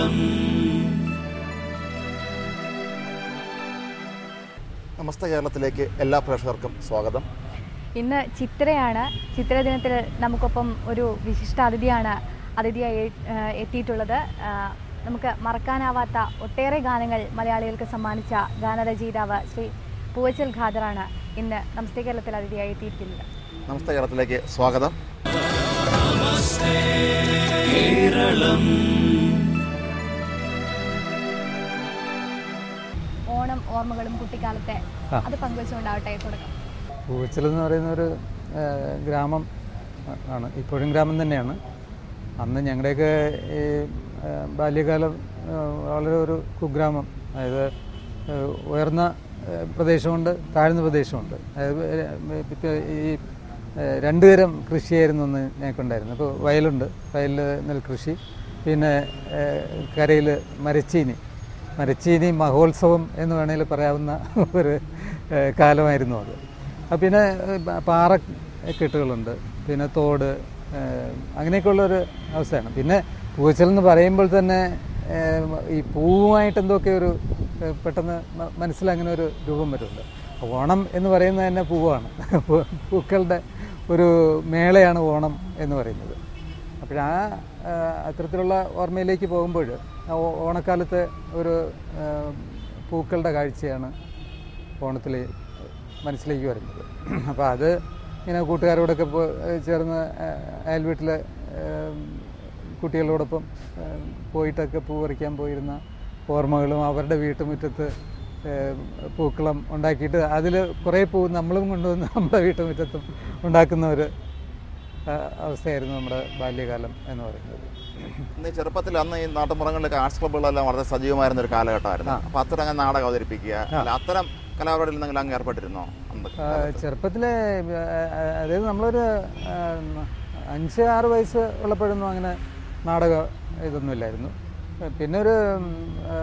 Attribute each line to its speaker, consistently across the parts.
Speaker 1: നമസ്തേ കേരളത്തിലേക്ക് എല്ലാ പ്രേക്ഷകർക്കും സ്വാഗതം
Speaker 2: ഇന്ന് ചിത്രയാണ് ചിത്ര ദിനത്തിൽ നമുക്കൊപ്പം ഒരു വിശിഷ്ട അതിഥിയാണ് അതിഥിയായി ഏ, എത്തിയിട്ടുള്ളത് ആ, നമുക്ക് മറക്കാനാവാത്ത ഒട്ടേറെ ഗാനങ്ങൾ മലയാളികൾക്ക് സമ്മാനിച്ച ഗാനരചയിതാവ് ശ്രീ പൂവച്ചൽ ഖാദറാണ് ഇന്ന് നമസ്തേ കേരളത്തിൽ അതിഥിയായി എത്തിയിരിക്കുന്നത്
Speaker 1: നമസ്തേ കേരളത്തിലേക്ക് സ്വാഗതം
Speaker 2: ഓണം ഓർമ്മകളും കുട്ടിക്കാലത്തെ
Speaker 3: ആ.
Speaker 2: അത് പങ്കുവച്ചുകൊണ്ടാവട്ടെ തുടക്കം
Speaker 3: പൂച്ചൽ എന്ന് പറയുന്ന ഒരു ആ, ഗ്രാമം ആ- ആണ് ഇപ്പോഴും ഗ്രാമം തന്നെയാണ് അന്ന് ഞങ്ങളുടെയൊക്കെ ഈ ആ, ബാല്യകാലം ആ, വളരെ ഒരു കുഗ്രാമം അതായത് ആ, ഉയർന്ന ആ, പ്രദേശമുണ്ട് താഴ്ന്ന പ്രദേശമുണ്ട് അതായത് ഏ, ഇപ്പോ ഈ ആ, രണ്ട് തരം കൃഷിയായിരുന്നു അന്ന് ഞങ്ങൾക്കുണ്ടായിരുന്നു അപ്പോൾ വയലുണ്ട് വയലിൽ നെൽകൃഷി പിന്നെ കരയിൽ മരച്ചീനി മരച്ചീനി മഹോത്സവം എന്ന് വേണമെങ്കിൽ പറയാവുന്ന ഒരു ഏഹ്, കാലമായിരുന്നു അത് ആ, പിന്നെ ഏഹ്, പ- പാറക്കെട്ടുകളുണ്ട് പിന്നെ തോട് ഏഹ്, അങ്ങനെയൊക്കെയുള്ളൊരു അവസ്ഥയാണ് പിന്നെ പൂച്ചൽ എന്ന് പറയുമ്പോൾ തന്നെ ഏഹ്, ഈ പൂവുമായിട്ട് എന്തൊക്കെ ഒരു ഏഹ്, പെട്ടെന്ന് മ- മനസ്സിൽ അങ്ങനെ ഒരു രൂപം വരുന്നുണ്ട് ഓണം എന്ന് പറയുന്നത് തന്നെ പൂവാണ് പൂ- പൂക്കളുടെ ഒരു മേളയാണ് ഓണം എന്ന് പറയുന്നത് അപ്പോൾ ആ ആ, അത്തരത്തിലുള്ള ഓർമ്മയിലേക്ക് പോകുമ്പോൾ ആ ഓ- ഓണക്കാലത്തെ ഒരു ആ, പൂക്കളുടെ കാഴ്ചയാണ് ഓണത്തിൽ മനസ്സിലേക്ക് വരുന്നത് അപ്പോൾ അത് ഇങ്ങനെ കൂട്ടുകാരോടൊക്കെ പോ ചേർന്ന് ആ, അയൽ വീട്ടിലെ ആ, കുട്ടികളോടൊപ്പം ആ, പോയിട്ടൊക്കെ പൂ പറിക്കാൻ പോയിരുന്ന ഓർമ്മകളും അവരുടെ വീട്ടുമുറ്റത്ത് ആ, പൂക്കളം ഉണ്ടാക്കിയിട്ട് അതിൽ കുറേ പൂ നമ്മളും കൊണ്ടുവന്ന് നമ്മുടെ വീട്ടുമുറ്റത്തും ഉണ്ടാക്കുന്ന ഒരു ആ, അവസ്ഥയായിരുന്നു നമ്മുടെ ബാല്യകാലം എന്ന് പറയുന്നത്
Speaker 1: ഇന്ന് ഈ ചെറുപ്പത്തിൽ അന്ന് ഈ നാട്ടുമ്പുറങ്ങളിലൊക്കെ ആർട്സ് ക്ലബ്ബുകളെല്ലാം വളരെ സജീവമായിരുന്ന ഒരു കാലഘട്ടമായിരുന്നു അപ്പൊ അത്തരം അങ്ങനെ നാടകം അവതരിപ്പിക്കുക അല്ല അത്തരം കലാപരിപാടിയിൽ നിങ്ങൾ അങ്ങ് ഏർപ്പെട്ടിരുന്നോ അന്ന്
Speaker 3: ആ, ചെറുപ്പത്തിലെ ആ, അതായത് നമ്മളൊരു ആ, അഞ്ച് ആറ് വയസ്സ് ഉള്ളപ്പോഴൊന്നും അങ്ങനെ നാടക ഇതൊന്നുമില്ലായിരുന്നു പിന്നെ ഒരു ഉം, ആ,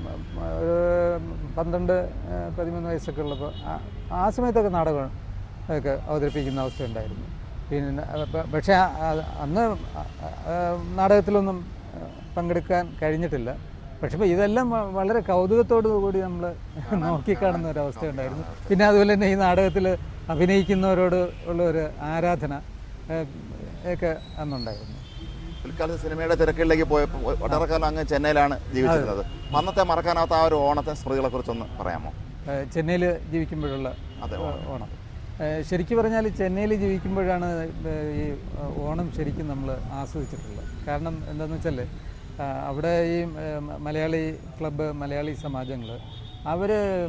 Speaker 3: ഒരു പന്ത്രണ്ട് ആ, പതിമൂന്ന് വയസ്സൊക്കെ ഉള്ളപ്പോൾ ആ- ആ സമയത്തൊക്കെ നാടകം ഒക്കെ അവതരിപ്പിക്കുന്ന അവസ്ഥ ഉണ്ടായിരുന്നു പിന്നെ പ- പക്ഷേ ആ- ആ- അന്ന് ആ- ആ, നാടകത്തിലൊന്നും ആ, പങ്കെടുക്കാൻ കഴിഞ്ഞിട്ടില്ല പക്ഷെ ഇപ്പൊ ഇതെല്ലാം വ- വളരെ കൗതുകത്തോടു കൂടി നമ്മൾ നോക്കിക്കാണുന്ന ഒരു അവസ്ഥ ഉണ്ടായിരുന്നു പിന്നെ അതുപോലെ തന്നെ ഈ നാടകത്തിൽ അഭിനയിക്കുന്നവരോട് ഉള്ള ഒരു ആരാധന ഏഹ്, ഒക്കെ അന്നുണ്ടായിരുന്നു
Speaker 1: പിൽക്കാലത്ത് സിനിമയുടെ തിരക്കുകളിലേക്ക് പോയപ്പോൾ ഒട്ടേറെ കാലം അങ്ങ് ചെന്നൈയിലാണ് ജീവിച്ചിരുന്നത് അപ്പൊ അന്നത്തെ മറക്കാനാവാത്ത ആ ഒരു ഓണത്തെ സ്മൃതികളെ കുറിച്ചൊന്ന് പറയാമോ
Speaker 3: ഏഹ്, ചെന്നൈയിൽ ജീവിക്കുമ്പോഴുള്ള
Speaker 1: അതെ,
Speaker 3: ഏഹ്, ഓണം ഏഹ്, ശരിക്കും പറഞ്ഞാൽ ചെന്നൈയിൽ ജീവിക്കുമ്പോഴാണ് ഏഹ്, ഈ ഓണം ശരിക്കും നമ്മൾ ആസ്വദിച്ചിട്ടുള്ളത് കാരണം എന്താണെന്ന് വെച്ചാൽ അവിടെ ഈ ഏഹ്, മ- മലയാളി ക്ലബ്ബ് മലയാളി സമാജങ്ങൾ അവർ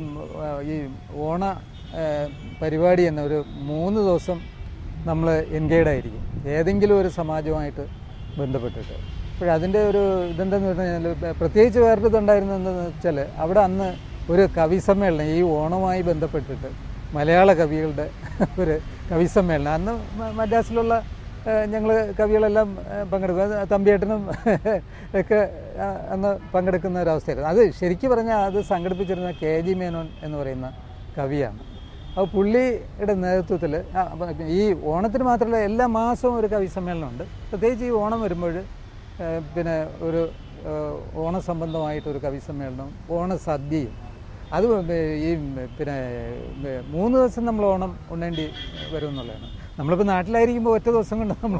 Speaker 3: ഈ ഓണ ഏഹ്, പരിപാടി എന്ന ഒരു മൂന്ന് ദിവസം നമ്മൾ എൻഗേഡ് ആയിരിക്കും ഏതെങ്കിലും ഒരു സമാജമായിട്ട് ബന്ധപ്പെട്ടിട്ട് അപ്പോഴതിൻ്റെ ഒരു ഇതെന്താന്ന് പറഞ്ഞു കഴിഞ്ഞാൽ പ്രത്യേകിച്ച് വേറൊരു ഇതുണ്ടായിരുന്നത് എന്താണെന്ന് വെച്ചാൽ അവിടെ അന്ന് ഒരു കവി സമ്മേളനം ഈ ഓണവുമായി ബന്ധപ്പെട്ടിട്ട് മലയാള കവികളുടെ ഒരു കവി സമ്മേളനം അന്ന് മ- മദ്രാസിലുള്ള ഞങ്ങൾ കവികളെല്ലാം ഏഹ്, പങ്കെടുക്കും അത് തമ്പിയേട്ടനും ഒക്കെ ആ, അന്ന് പങ്കെടുക്കുന്ന ഒരവസ്ഥയായിരുന്നു അത് ശരിക്കും പറഞ്ഞാൽ അത് സംഘടിപ്പിച്ചിരുന്ന കെ ജി മേനോൻ എന്ന് പറയുന്ന കവിയാണ് അപ്പോൾ പുള്ളിയുടെ നേതൃത്വത്തിൽ ഈ ഓണത്തിന് മാത്രമല്ല എല്ലാ മാസവും ഒരു കവി സമ്മേളനമുണ്ട് പ്രത്യേകിച്ച് ഈ ഓണം വരുമ്പോൾ ഏഹ്, പിന്നെ ഒരു ഏഹ്, ഓണസംബന്ധമായിട്ടൊരു കവി സമ്മേളനവും ഓണസദ്യയും അത് ഈ പിന്നെ മൂന്ന് ദിവസം നമ്മൾ ഓണം ഉണ്ണേണ്ടി വരും എന്നുള്ളതാണ് നമ്മളിപ്പോൾ നാട്ടിലായിരിക്കുമ്പോൾ ഒറ്റ ദിവസം കൊണ്ട് നമ്മൾ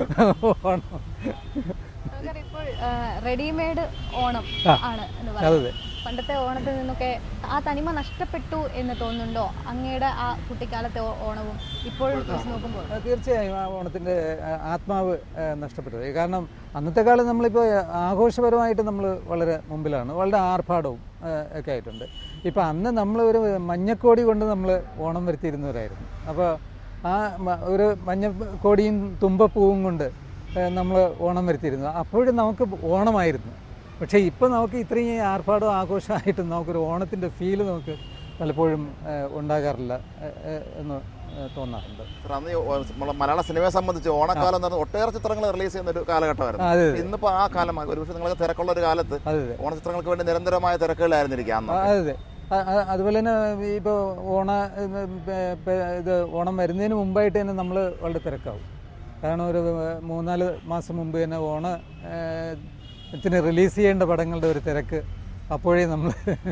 Speaker 3: ഓണം
Speaker 2: നമുക്കറിയാം ഇപ്പോൾ റെഡിമെയ്ഡ് ഓണം
Speaker 3: ആ.
Speaker 2: ആണ് എന്ന്
Speaker 3: അതെ
Speaker 2: പറയുന്നത്
Speaker 3: അതെ
Speaker 2: പണ്ടത്തെ ഓണത്തിൽ നിന്നൊക്കെ ആ തനിമ നഷ്ടപ്പെട്ടു എന്ന് തോന്നുന്നുണ്ടോ അങ്ങയുടെ ആ കുട്ടിക്കാലത്തെ ഓ- ഓണവും ഇപ്പോഴും വെച്ച് നോക്കുമ്പോൾ
Speaker 3: ആ, തീർച്ചയായും ആ ഓണത്തിൻ്റെ ആ, ആത്മാവ് ആ, നഷ്ടപ്പെട്ടു പോയി. കാരണം അന്നത്തെ കാലം നമ്മളിപ്പോൾ ആഘോഷപരമായിട്ട് നമ്മൾ വളരെ മുമ്പിലാണ് വളരെ ആർഭാടവും ആ, ഒക്കെ ആയിട്ടുണ്ട് ഇപ്പം അന്ന് നമ്മൾ ഒരു മഞ്ഞക്കോടി കൊണ്ട് നമ്മൾ ഓണം വരുത്തിയിരുന്നവരായിരുന്നു അപ്പോൾ ആ മ- ഒരു മഞ്ഞക്കോടിയും തുമ്പപ്പൂവും കൊണ്ട് നമ്മൾ ഓണം വരുത്തിയിരുന്നു അപ്പോഴും നമുക്ക് ഓണമായിരുന്നു പക്ഷേ ഇപ്പോൾ നമുക്ക് ഇത്രയും ആർഭാടവും ആഘോഷമായിട്ടും നമുക്കൊരു ഓണത്തിൻ്റെ ഫീല് നമുക്ക് പലപ്പോഴും ആ, ഉണ്ടാകാറില്ല ആ, ആ, എന്ന് ആ, തോന്നാറുണ്ട്
Speaker 1: സാർ, അന്ന് ഈ ഓ- നമ്മളെ മലയാള സിനിമയെ സംബന്ധിച്ച് ഓണക്കാലം എന്ന് പറഞ്ഞാൽ ഒട്ടേറെ ചിത്രങ്ങൾ റിലീസ് ചെയ്യുന്ന ഒരു കാലഘട്ടമായിരുന്നു
Speaker 3: ആ, അതെ, അതെ.
Speaker 1: ഇന്നിപ്പോ ആ കാലം ഒരു പക്ഷേ നിങ്ങൾക്ക് തിരക്കുള്ള ഒരു കാലത്ത്
Speaker 3: അതെ അതെ
Speaker 1: ഓണചിത്രങ്ങൾക്ക് വേണ്ടി നിരന്തരമായ തിരക്കുകളായിരുന്നിരിക്കാം അന്ന്
Speaker 3: ആ, അതെ അതെ അ- അ- അതുപോലെ തന്നെ ഇപ്പോൾ ഓണ ഇത് പെ- പെ- ഇത് ഓണം വരുന്നതിന് മുമ്പായിട്ട് തന്നെ നമ്മൾ വളരെ തിരക്കാവും കാരണം ഒരു മൂന്നാല് മാസം മുമ്പ് തന്നെ ഓണ ത്തിന് റിലീസ് ചെയ്യേണ്ട പടങ്ങളുടെ ഒരു തിരക്ക് അപ്പോഴേ നമ്മൾ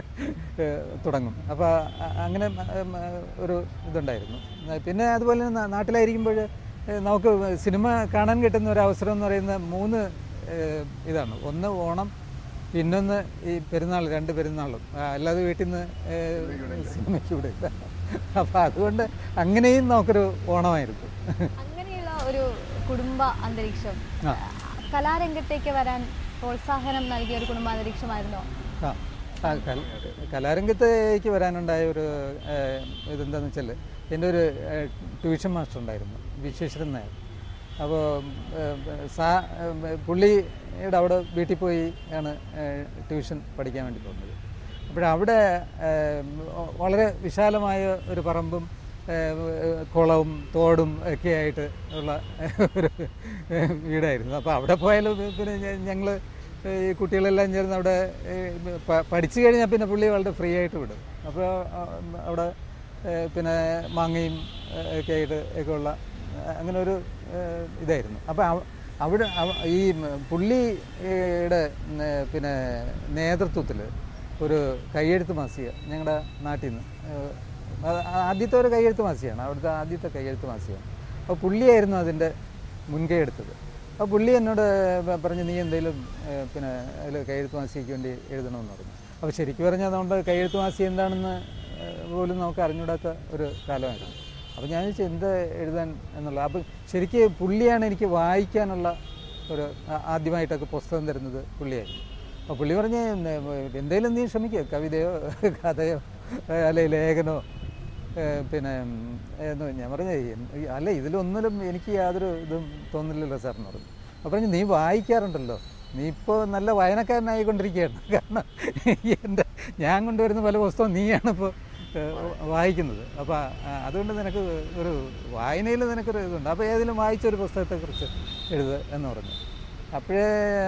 Speaker 3: തുടങ്ങും അപ്പോൾ അങ്ങനെ ഉം, ഒരു ഇതുണ്ടായിരുന്നു പിന്നെ അതുപോലെ തന്നെ നാ- നാട്ടിലായിരിക്കുമ്പോൾ ഏഹ്, നമുക്ക് സിനിമ കാണാൻ കിട്ടുന്ന ഒരു അവസരം എന്ന് പറയുന്ന മൂന്ന് ഏഹ്, ഇതാണ് ഒന്ന് ഓണം പിന്നൊന്ന് ഈ പെരുന്നാൾ രണ്ട് പെരുന്നാളും ആ, അല്ലാതെ വീട്ടിൽ നിന്ന് സിനിമയ്ക്ക് വിടില്ല അപ്പം അതുകൊണ്ട് അങ്ങനെയും നമുക്കൊരു ഓണമായിരുന്നു
Speaker 2: അങ്ങനെയുള്ള ഒരു കുടുംബ അന്തരീക്ഷം
Speaker 3: ആ.
Speaker 2: കലാരംഗത്തേക്ക് വരാൻ പ്രോത്സാഹനം നൽകിയ ഒരു കുടുംബ അന്തരീക്ഷമായിരുന്നോ
Speaker 3: ആ ആ, കല- കലാരംഗത്തേക്ക് വരാനുണ്ടായ ഒരു ഏഹ്, ഇതെന്താന്ന് വെച്ചാൽ എൻ്റെ ഒരു ഏഹ്, ട്യൂഷൻ മാസ്റ്റർ ഉണ്ടായിരുന്നു വിശ്വേശ്വരൻ നായർ അപ്പോൾ സാ ഏഹ്, പുള്ളിയുടെ അവിടെ വീട്ടിൽ പോയി ആണ് ഏഹ്, ട്യൂഷൻ പഠിക്കാൻ വേണ്ടി പോകുന്നത് അപ്പോഴവിടെ ഏഹ്, വളരെ വിശാലമായ ഒരു പറമ്പും ഏഹ്, കുളവും തോടും ഒക്കെ ആയിട്ട് ഉള്ള ഒരു വീടായിരുന്നു അപ്പോൾ അവിടെ പോയാലും പിന്നെ ഞങ്ങൾ ഈ കുട്ടികളെല്ലാം ചേർന്ന് അവിടെ ഏ, പ- പഠിച്ചു കഴിഞ്ഞാൽ പിന്നെ പുള്ളി വളരെ ഫ്രീ ആയിട്ട് വിടും അപ്പോൾ അവിടെ ഏ, പിന്നെ മാങ്ങയും ഏ, ഒക്കെ ആയിട്ട് ഒക്കെ ഉള്ള ഏ, അങ്ങനെ ഒരു ഏ, ഇതായിരുന്നു അപ്പോൾ അവ- അവിടെ അവ- ഈ മ- പുള്ളിയുടെ ഏ, പിന്നെ നേതൃത്വത്തിൽ ഒരു കയ്യെഴുത്ത് മാസിക ഞങ്ങളുടെ നാട്ടിൽ നിന്ന് ഏ, അത് ആദ്യത്തെ ഒരു കയ്യെഴുത്ത് മാസികയാണ് അവിടുത്തെ ആദ്യത്തെ കയ്യെഴുത്ത് മാസികയാണ് അപ്പോൾ പുള്ളിയായിരുന്നു അതിൻ്റെ മുൻകൈ എടുത്തത് അപ്പോൾ പുള്ളി എന്നോട് പ- പറഞ്ഞു നീ എന്തെങ്കിലും ഏഹ്, പിന്നെ അതിൽ കയ്യെഴുത്ത് മാസികയ്ക്ക് വേണ്ടി എഴുതണമെന്ന് പറഞ്ഞു അപ്പോൾ ശരിക്കും പറഞ്ഞാൽ അതുകൊണ്ട് കയ്യെഴുത്ത് മാസിക എന്താണെന്ന് ഏഹ്, പോലും നമുക്ക് അറിഞ്ഞൂടാത്ത ഒരു കാലമായിരുന്നു അപ്പോൾ ഞാൻ ചോദിച്ചു എന്ത് എഴുതാൻ എന്നുള്ള അപ്പോൾ ശരിക്കും പുള്ളിയാണ് എനിക്ക് വായിക്കാനുള്ള ഒരു ആ- ആദ്യമായിട്ടൊക്കെ പുസ്തകം തരുന്നത് പുള്ളിയായിരുന്നു അപ്പോൾ പുള്ളി പറഞ്ഞ് എന്തെങ്കിലും നീ ശ്രമിക്കുക കവിതയോ കഥയോ അല്ലെങ്കിൽ ലേഖനോ ഏഹ് പിന്നെ ഉം, എന്ന് ഞാൻ പറഞ്ഞു "എന്ത് അല്ല ഇതിലൊന്നിലും എനിക്ക് യാതൊരു ഇതും തോന്നില്ലല്ലോ സാറിന് പറഞ്ഞു അപ്പോൾ പറഞ്ഞു നീ വായിക്കാറുണ്ടല്ലോ നീ ഇപ്പോൾ നല്ല വായനക്കാരനായിക്കൊണ്ടിരിക്കുകയാണ് കാരണം എൻ്റെ ഞാൻ കൊണ്ടുവരുന്ന പല പുസ്തകം നീയാണ് ഇപ്പോൾ വായിക്കുന്നത് അപ്പോൾ അതുകൊണ്ട് നിനക്ക് ഒരു വായനയിൽ നിനക്കൊരു ഇതുണ്ട് അപ്പോൾ ഏതെങ്കിലും വായിച്ചൊരു പുസ്തകത്തെക്കുറിച്ച് എഴുതുക എന്ന് പറഞ്ഞു അപ്പോഴേ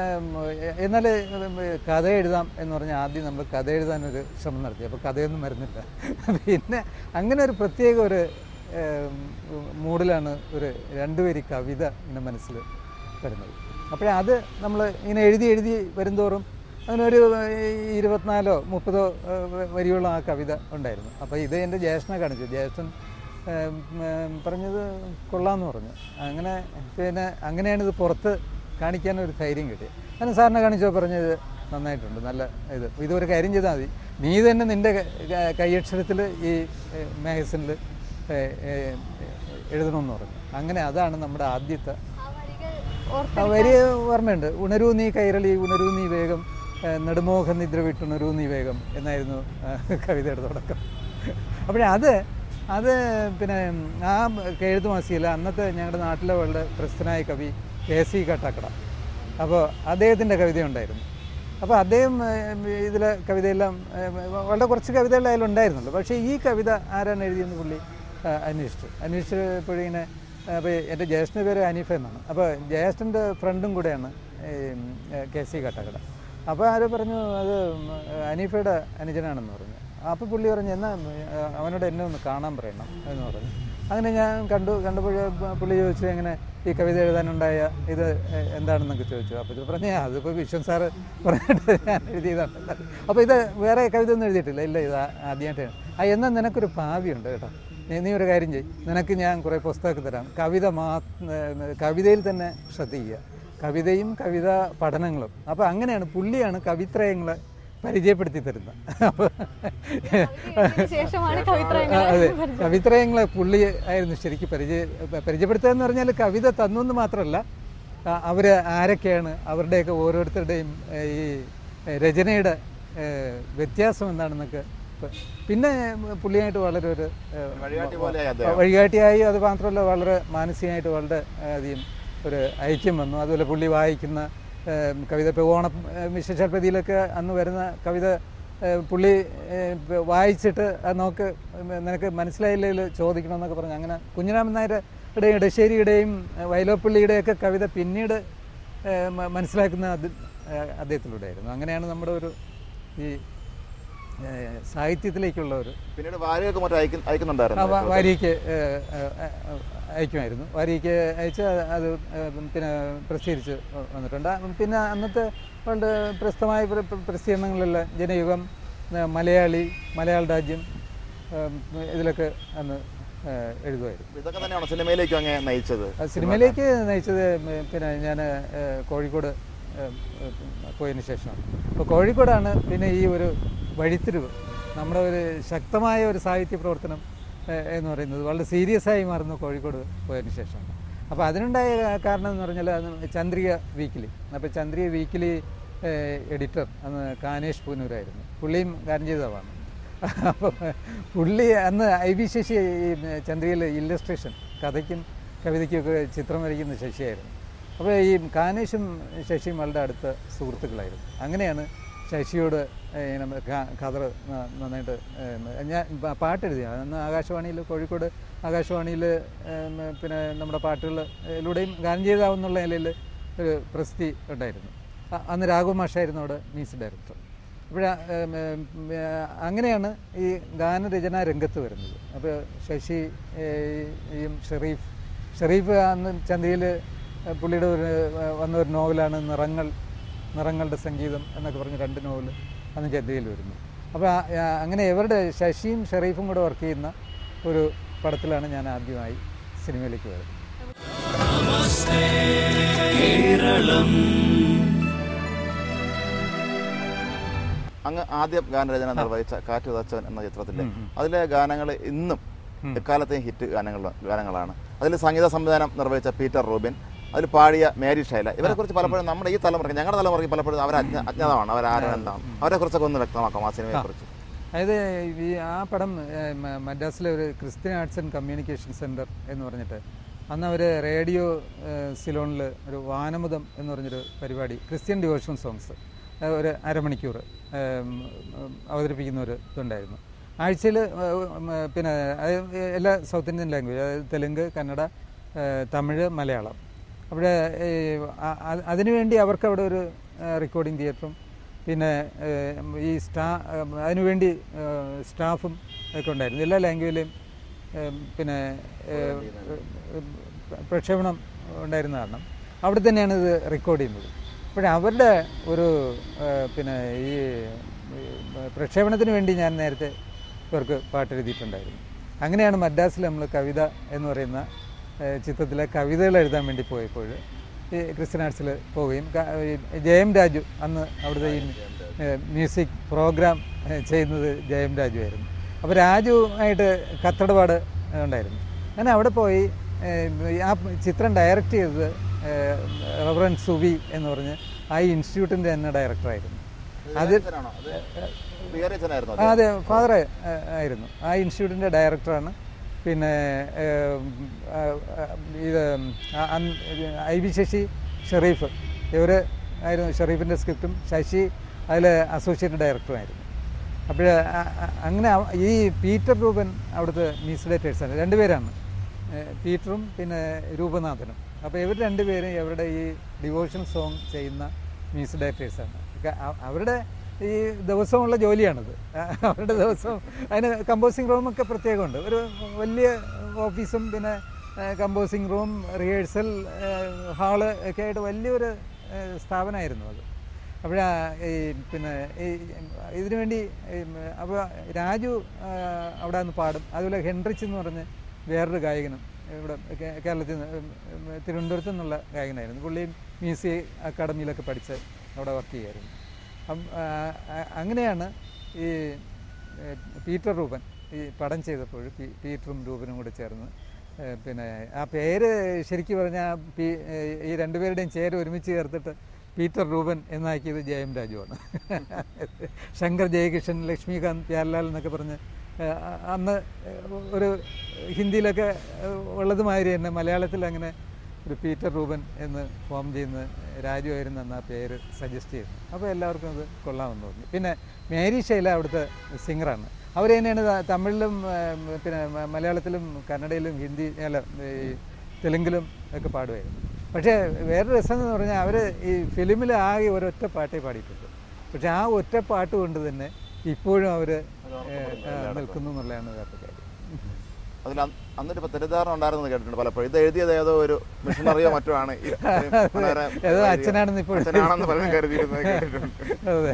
Speaker 3: എന്നാൽ കഥ എഴുതാം എന്ന് പറഞ്ഞാൽ ആദ്യം നമ്മൾ കഥ എഴുതാനൊരു ശ്രമം നടത്തി അപ്പോൾ കഥയൊന്നും വരുന്നില്ല പിന്നെ അങ്ങനെ ഒരു പ്രത്യേക ഒരു ഏം, മൂഡിലാണ് ഒരു രണ്ടുപേരി കവിത ഇങ്ങനെ മനസ്സിൽ വരുന്നത് അപ്പോഴേ അത് നമ്മൾ ഇങ്ങനെ എഴുതി എഴുതി വരുന്തോറും അതിനൊരു ഇരുപത്തിനാലോ മുപ്പതോ ഏഹ്, വരിയോളം ആ കവിത ഉണ്ടായിരുന്നു അപ്പോൾ ഇത് എൻ്റെ ജ്യേഷ്ഠനെ കാണിച്ചു ജ്യേഷ്ഠൻ ഏം, ഏം, പറഞ്ഞത് കൊള്ളാമെന്ന് പറഞ്ഞു അങ്ങനെ പിന്നെ അങ്ങനെയാണ് ഇത് പുറത്ത് കാണിക്കാൻ ഒരു ധൈര്യം കിട്ടി അങ്ങനെ സാറിനെ കാണിച്ചോ പറഞ്ഞത് നന്നായിട്ടുണ്ട് നല്ല ഇത് ഇതൊരു കാര്യം ചെയ്താൽ മതി നീ തന്നെ നിൻ്റെ കൈയക്ഷരത്തിൽ ഈ മാഗസിനിൽ എഴുതണമെന്ന് പറഞ്ഞു അങ്ങനെ അതാണ് നമ്മുടെ ആദ്യത്തെ
Speaker 2: ആ വരികൾ
Speaker 3: ആ
Speaker 2: ഓർത്തെടുക്കാൻ
Speaker 3: വരി ഓർമ്മയുണ്ട് ഉണരൂ നീ കൈരളി ഉണരൂ നീ വേഗം ഏ, നെടുമോഹ നിദ്ര വിട്ടുണരൂ നീ വേഗം എന്നായിരുന്നു ആ, കവിതയുടെ തുടക്കം അപ്പോഴേ അത് അത് പിന്നെ ആ എഴുത്ത് മാസികയില്ല അന്നത്തെ ഞങ്ങളുടെ നാട്ടിലെ വളരെ പ്രസിദ്ധനായ കവി കെ സി കട്ടാക്കട അപ്പോൾ അദ്ദേഹത്തിൻ്റെ കവിതയുണ്ടായിരുന്നു അപ്പോൾ അദ്ദേഹം ഇതിലെ കവിതയെല്ലാം ഏ, വളരെ കുറച്ച് കവിതകൾ അതിലുണ്ടായിരുന്നുള്ളൂ പക്ഷേ ഈ കവിത ആരാണ് എഴുതിയെന്ന് പുള്ളി ആ, അന്വേഷിച്ചു അന്വേഷിച്ചപ്പോഴിങ്ങനെ അപ്പോൾ എൻ്റെ ജ്യേഷ്ഠൻ്റെ പേര് അനീഫ എന്നാണ് അപ്പോൾ ജ്യേഷ്ഠൻ്റെ ഫ്രണ്ടും കൂടെയാണ് ഈ, ഉം, കെ സി കട്ടകട അപ്പോൾ ആരോ പറഞ്ഞു അത് ഉം, അനീഫയുടെ അനുജനാണെന്ന് പറഞ്ഞു അപ്പോൾ പുള്ളി പറഞ്ഞു എന്നാൽ അവനോട് എന്നെ ഒന്ന് കാണാൻ പറയണം എന്ന് പറഞ്ഞു അങ്ങനെ ഞാൻ കണ്ടു കണ്ടപ്പോൾ പുള്ളി ചോദിച്ചു എങ്ങനെ ഈ കവിത എഴുതാനുണ്ടായ ഇത് എ- എന്താണെന്നൊക്കെ ചോദിച്ചു അപ്പോൾ ഇത് പറഞ്ഞു അതിപ്പോൾ വിശ്വൻ സാറ് പറഞ്ഞിട്ട് ഞാൻ എഴുതിയതാണ് അപ്പോൾ ഇത് വേറെ കവിത ഒന്നും എഴുതിയിട്ടില്ല ഇല്ല ഇത് ആ- ആദ്യമായിട്ടാണ് ആ എന്നാൽ നിനക്കൊരു ഭാവിയുണ്ട് കേട്ടോ നീ നീ ഒരു കാര്യം ചെയ്യും നിനക്ക് ഞാൻ കുറേ പുസ്തകമൊക്കെ തരാം കവിത മാ ഏ, കവിതയിൽ തന്നെ ശ്രദ്ധിക്കുക കവിതയും കവിത പഠനങ്ങളും അപ്പോൾ അങ്ങനെയാണ് പുള്ളിയാണ് കവിത്രയങ്ങളെ പരിചയപ്പെടുത്തി തരുന്നത് അപ്പോൾ
Speaker 2: കവിത ശേഷമാണ് കവിത്രയങ്ങൾ
Speaker 3: അതെ കവിത്രയങ്ങളെ പുള്ളി ആയിരുന്നു ശരിക്കും പരിചയ പരിചയപ്പെടുത്തുക എന്ന് പറഞ്ഞാൽ കവിത തന്നു എന്ന് മാത്രമല്ല അവർ ആരൊക്കെയാണ് അവരുടെയൊക്കെ ഓരോരുത്തരുടെയും ഏ, ഈ രചനയുടെ ഏ, വ്യത്യാസം എന്താണെന്നൊക്കെ പ- പിന്നെ പുള്ളിയായിട്ട് വളരെ ഒരു ഏ,
Speaker 1: വഴികാട്ടി പോലെയായി അദ്ദേഹം.
Speaker 3: വഴികാട്ടിയായി അത് മാത്രമല്ല വളരെ മാനസികമായിട്ട് വളരെ അധികം ഒരു ഐക്യം വന്നു അതുപോലെ പുള്ളി വായിക്കുന്ന ഏം, കവിത ഇപ്പോൾ ഓണം ഏം, വിശേഷാൽപതിയിലൊക്കെ അന്ന് വരുന്ന കവിത ഏം, പുള്ളി ഏം, ഇപ്പൊ വായിച്ചിട്ട് അത് നോക്ക് നിനക്ക് മനസ്സിലായില്ലെങ്കിൽ ചോദിക്കണമെന്നൊക്കെ പറഞ്ഞു അങ്ങനെ കുഞ്ഞിരാമൻ നായരുടെയും ഇടശ്ശേരിയുടെയും ഏഹ്, വയലോപ്പള്ളിയുടെയൊക്കെ കവിത പിന്നീട് ഏഹ്, മ- മനസ്സിലാക്കുന്ന അത് ഏഹ്, അദ്ദേഹത്തിലൂടെയായിരുന്നു അങ്ങനെയാണ് നമ്മുടെ ഒരു ഈ ഏഹ്, സാഹിത്യത്തിലേക്കുള്ള ഒരു
Speaker 1: പിന്നീട് വാരികൾക്ക് മറ്റും അയക്കുന്ന
Speaker 3: ആ,
Speaker 1: അയക്കുന്നുണ്ടായിരുന്നു
Speaker 3: വാ- വാരിക്ക് ഏഹ്, ഏഹ്, ഏഹ്, അയക്കുമായിരുന്നു വാരികയ്ക്ക് അയച്ച് അത് പിന്നെ പ്രസിദ്ധീകരിച്ച് വന്നിട്ടുണ്ട് ആ, പിന്നെ അന്നത്തെ വളരെ പ്രസിദ്ധമായ പ്ര- പ്ര- പ്രസിദ്ധീകരണങ്ങളെല്ലാം ജനയുഗം ആ, മലയാളി മലയാള രാജ്യം ആ, ഇതിലൊക്കെ അന്ന് ആ, എഴുതുമായിരുന്നു
Speaker 1: ഇതൊക്കെ തന്നെയാണ് സിനിമയിലേക്കും അങ്ങ് നയിച്ചത്
Speaker 3: ആ, സിനിമയിലേക്ക് നയിച്ചത് ഉം, പിന്നെ ഞാൻ കോഴിക്കോട് ഉം, ഉം, പോയതിന് ശേഷമാണ് അപ്പോൾ കോഴിക്കോടാണ് പിന്നെ ഈ ഒരു വഴിത്തിരിവ് നമ്മുടെ ഒരു ശക്തമായ ഒരു സാഹിത്യ പ്രവർത്തനം ഏഹ്, എന്ന് പറയുന്നത് വളരെ സീരിയസ് ആയി മാറുന്ന കോഴിക്കോട് പോയതിന് ശേഷമാണ് അപ്പോൾ അതിനുണ്ടായ കാരണം എന്ന് പറഞ്ഞാൽ അന്ന് ചന്ദ്രിക വീക്കിലി അപ്പോൾ ചന്ദ്രിക വീക്കിലി എഡിറ്റർ അന്ന് കാനേഷ് പൂനൂരായിരുന്നു പുള്ളിയും ഗാനജീതാവാണ് അപ്പോൾ പുള്ളി അന്ന് ഐ വി ശശി ഈ ചന്ദ്രികയിൽ ഇല്ലസ്ട്രേഷൻ കഥയ്ക്കും കവിതയ്ക്കും ഒക്കെ ചിത്രം വരയ്ക്കുന്ന ശശിയായിരുന്നു അപ്പോൾ ഈ കാനേഷും ശശിയും വളരെ അടുത്ത സുഹൃത്തുക്കളായിരുന്നു അങ്ങനെയാണ് ശശിയോട് ഏഹ്, നമ്മ ക- കഥ ന- നന്നായിട്ട് ഏഹ്, ഞാൻ പ- പാട്ടെഴുതി അന്ന് ആകാശവാണിയിൽ കോഴിക്കോട് ആകാശവാണിയിൽ പിന്നെ നമ്മുടെ പാട്ടുകളിലൂടെയും ഗാനം ചെയ്താവുന്നുള്ള നിലയിൽ ഒരു പ്രസിദ്ധി ഉണ്ടായിരുന്നു അ- അന്ന് രാഘവ മാഷായിരുന്നു അവിടെ മ്യൂസിക് ഡയറക്ടർ അപ്പോൾ അങ്ങനെയാണ് ഈ ഗാനരചനാ രംഗത്ത് വരുന്നത് അപ്പോൾ ശശി ഏഹ്, ഈ ഷെറീഫ് ഷെറീഫ് അന്ന് ചന്ദ്രയിൽ പുള്ളിയുടെ ഒരു ഏഹ്, വന്ന ഒരു നോവലാണ് നിറങ്ങൾ നിറങ്ങളുടെ സംഗീതം എന്നൊക്കെ പറഞ്ഞ് രണ്ട് നോവൽ അന്ന് ചന്ദ്രയിൽ വരുന്നു അപ്പോൾ ആ- ആ- അങ്ങനെ ഇവരുടെ ശശിയും ഷെറീഫും കൂടെ വർക്ക് ചെയ്യുന്ന ഒരു പടത്തിലാണ് ഞാൻ ആദ്യമായി സിനിമയിലേക്ക് വരുന്നത്
Speaker 1: അങ്ങ് ആദ്യം ഗാനരചന നിർവഹിച്ച കാറ്റ് തച്ചവൻ എന്ന ചിത്രത്തിലെ അതിലെ ഗാനങ്ങൾ ഇന്നും എക്കാലത്തെയും ഹിറ്റ് ഗാനങ്ങൾ ഗാനങ്ങളാണ് അതിൽ സംഗീത സംവിധാനം നിർവഹിച്ച പീറ്റർ റൂബിൻ അതിൽ പാടിയ മേരി ഷൈല ഇവരെ കുറിച്ച് പലപ്പോഴും നമ്മുടെ ഈ തലമുറയ്ക്ക് ഞങ്ങളുടെ തലമുറയ്ക്ക് പലപ്പോഴും അവർ അജ്ഞ അജ്ഞാതമാണ് അവർ ആരും എന്താണ് അവരെ കുറിച്ചൊക്കെ ഒന്ന് വ്യക്തമാക്കാം ആ സിനിമയെ കുറിച്ച്
Speaker 3: അതായത് ഈ ആ പടം ഏഹ്, മ- മദ്രാസിലെ ഒരു Christian arts and communication centre എന്ന് പറഞ്ഞിട്ട് അന്ന് അവർ റേഡിയോ സിലോണിൽ ഒരു വാനമുദം എന്ന് പറഞ്ഞൊരു പരിപാടി ക്രിസ്ത്യൻ ഡിവോഷൻ സോങ്സ് ഒരു അരമണിക്കൂർ ഏം, ഉം, അവതരിപ്പിക്കുന്ന ഒരു ഇതുണ്ടായിരുന്നു ആഴ്ചയിൽ പിന്നെ അത് എല്ലാ സൗത്ത് ഇന്ത്യൻ ലാംഗ്വേജ് അതായത് തെലുങ്ക് കന്നഡ ഏഹ്, തമിഴ് മലയാളം അവിടെ ഈ അ- അ- അതിനുവേണ്ടി അവർക്ക് അവിടെ ഒരു റെക്കോർഡിംഗ് തിയേറ്ററും പിന്നെ ഏഹ്, ഈ സ്റ്റാ ഏഹ്, അതിനുവേണ്ടി ഏഹ്, സ്റ്റാഫും ഒക്കെ ഉണ്ടായിരുന്നു എല്ലാ ലാംഗ്വേജിലെയും ഏഹ്, പിന്നെ ഏഹ്, ഏഹ്, പ്രക്ഷേപണം ഉണ്ടായിരുന്ന കാരണം അവിടെ തന്നെയാണ് ഇത് റെക്കോർഡ് ചെയ്യുന്നത് അപ്പോൾ അവരുടെ ഒരു ഏഹ്, പിന്നെ ഈ ഈ പ്രക്ഷേപണത്തിന് വേണ്ടി ഞാൻ നേരത്തെ ഇവർക്ക് പാട്ടെഴുതിയിട്ടുണ്ടായിരുന്നു അങ്ങനെയാണ് മദ്രാസിൽ നമ്മൾ കവിത എന്ന് പറയുന്ന ഏഹ്, ചിത്രത്തിലെ കവിതകൾ എഴുതാൻ വേണ്ടി പോയപ്പോൾ ഈ ക്രിസ്ത്യൻ ആർട്സിൽ പോവുകയും ക- ഈ ജയം രാജു അന്ന് അവിടുത്തെ ഈ ഏഹ്, മ്യൂസിക് പ്രോഗ്രാം ഏഹ്, ചെയ്യുന്നത് ജയം രാജു ആയിരുന്നു അപ്പോൾ രാജു ആയിട്ട് കത്തടപാട് ഉണ്ടായിരുന്നു അങ്ങനെ അവിടെ പോയി ഏഹ്, ആ ചിത്രം ഡയറക്റ്റ് ചെയ്തത് ഏഹ്, റവറൻ സുവി എന്ന് പറഞ്ഞ് ആ ഇൻസ്റ്റിറ്റ്യൂട്ടിൻ്റെ തന്നെ ഡയറക്ടറായിരുന്നു അത്
Speaker 1: അച്ഛനാണോ? അത് വികാരിയച്ഛനായിരുന്നോ
Speaker 3: ആ, അതെ ഫാദർ ആയിരുന്നു ആ ഇൻസ്റ്റിറ്റ്യൂട്ടിൻ്റെ ഡയറക്ടറാണ് പിന്നെ ഏം, ആ, ആ, ഇത് ആ, അന്ന് ഇത് ഐ വി ശശി ഷെറീഫ് ഇവർ ആയിരുന്നു ഷെറീഫിൻ്റെ സ്ക്രിപ്റ്റും ശശി അതിൽ അസോസിയേറ്റ് ഡയറക്ടറുമായിരുന്നു അപ്പോൾ അങ്ങനെ അവ- ഈ പീറ്റർ രൂപൻ അവിടുത്തെ മ്യൂസിക് ഡയറക്ടേഴ്സാണ് രണ്ടുപേരാണ് ഏ, പീറ്ററും പിന്നെ രൂപനാഥനും അപ്പോൾ ഇവർ രണ്ടുപേരും ഇവരുടെ ഈ ഡിവോഷൻ സോങ് ചെയ്യുന്ന മ്യൂസിക് ഡയറക്ടേഴ്സാണ് ക- അ- അവരുടെ ഈ ദിവസമുള്ള ജോലിയാണിത് അവരുടെ ദിവസം അതിന് കമ്പോസിങ് റൂമൊക്കെ പ്രത്യേകമുണ്ട് ഒരു വലിയ ഓഫീസും പിന്നെ കമ്പോസിങ് റൂം റിഹേഴ്സൽ ഹാള് ഒക്കെ ആയിട്ട് വലിയൊരു ഏ, സ്ഥാപനമായിരുന്നു അത് അപ്പോഴാ ഈ പിന്നെ ഈ ഇതിനു വേണ്ടി അപ്പോൾ രാജു ആ, അവിടെ നിന്ന് പാടും അതുപോലെ ഹെൻറിച്ച് എന്ന് പറഞ്ഞ് വേറൊരു ഗായകനും ഇവിടെ കേ- കേരളത്തിൽ നിന്ന് ഉം, ഉം, തിരുവനന്തപുരത്തു നിന്നുള്ള ഗായകനായിരുന്നു പുള്ളിയും മ്യൂസിക് അക്കാഡമിയിലൊക്കെ പഠിച്ച് അവിടെ വർക്ക് ചെയ്യായിരുന്നു അപ്പം ആ, ആ, അങ്ങനെയാണ് ഈ ഏ, പീറ്റർ രൂപൻ ഈ പടം ചെയ്തപ്പോൾ പീ പീറ്ററും രൂപനും കൂടെ ചേർന്ന് ഏ, പിന്നെ ആ പേര് ശരിക്കും പറഞ്ഞാൽ പി ഏ, ഈ രണ്ടുപേരുടെയും ചേര് ഒരുമിച്ച് ചേർത്തിട്ട് പീറ്റർ രൂപൻ എന്നാക്കിയത് ജയം രാജുവാണ് ശങ്കർ ജയകിഷൻ ലക്ഷ്മികാന്ത് പ്യാർലാൽ എന്നൊക്കെ പറഞ്ഞ് ഏ, അ- അന്ന് ഒരു ഹിന്ദിയിലൊക്കെ ഏ, ഉള്ളതുമാതിരി തന്നെ മലയാളത്തിൽ അങ്ങനെ ഒരു പീറ്റർ റൂബൻ എന്ന് ഫോം ചെയ്യുന്ന രാജു ആയിരുന്നു അന്ന് ആ പേര് സജസ്റ്റ് ചെയ്തു അപ്പോൾ എല്ലാവർക്കും അത് കൊള്ളാമെന്ന് തോന്നി പിന്നെ മേരി ശൈല അവിടുത്തെ സിംഗറാണ് അവർ തന്നെയാണ് ത- തമിഴിലും ഏം, പിന്നെ മ- മലയാളത്തിലും കന്നഡയിലും ഹിന്ദി അല്ല ഈ തെലുങ്കിലും ഒക്കെ പാടുമായിരുന്നു പക്ഷേ വേറെ രസം എന്ന് പറഞ്ഞാൽ അവർ ഈ ഫിലിമിൽ ആകെ ഒരൊറ്റ പാട്ടേ പാടിയിട്ടുള്ളൂ പക്ഷേ ആ ഒറ്റ പാട്ട് കൊണ്ട് തന്നെ ഇപ്പോഴും അവർ നിൽക്കുന്നു എന്നുള്ളതാണ് വേറൊരു കാര്യം
Speaker 1: അതിൽ അന്ന് അന്നൊരു ഇപ്പൊ തെറ്റിദ്ധാരണ ഉണ്ടായിരുന്നു കേട്ടിട്ടുണ്ട് പലപ്പോഴും ഇത് എഴുതിയത് ഏതോ ഒരു മിഷണറിയോ മറ്റോ ആണ് ഈ മനോഹര
Speaker 3: ഏതോ അച്ഛനാണെന്ന് ഇപ്പോഴും
Speaker 1: അച്ഛനാണെന്ന് പലരും കരുതിയിരുന്നത് കേട്ടിട്ടുണ്ട്
Speaker 3: അതെ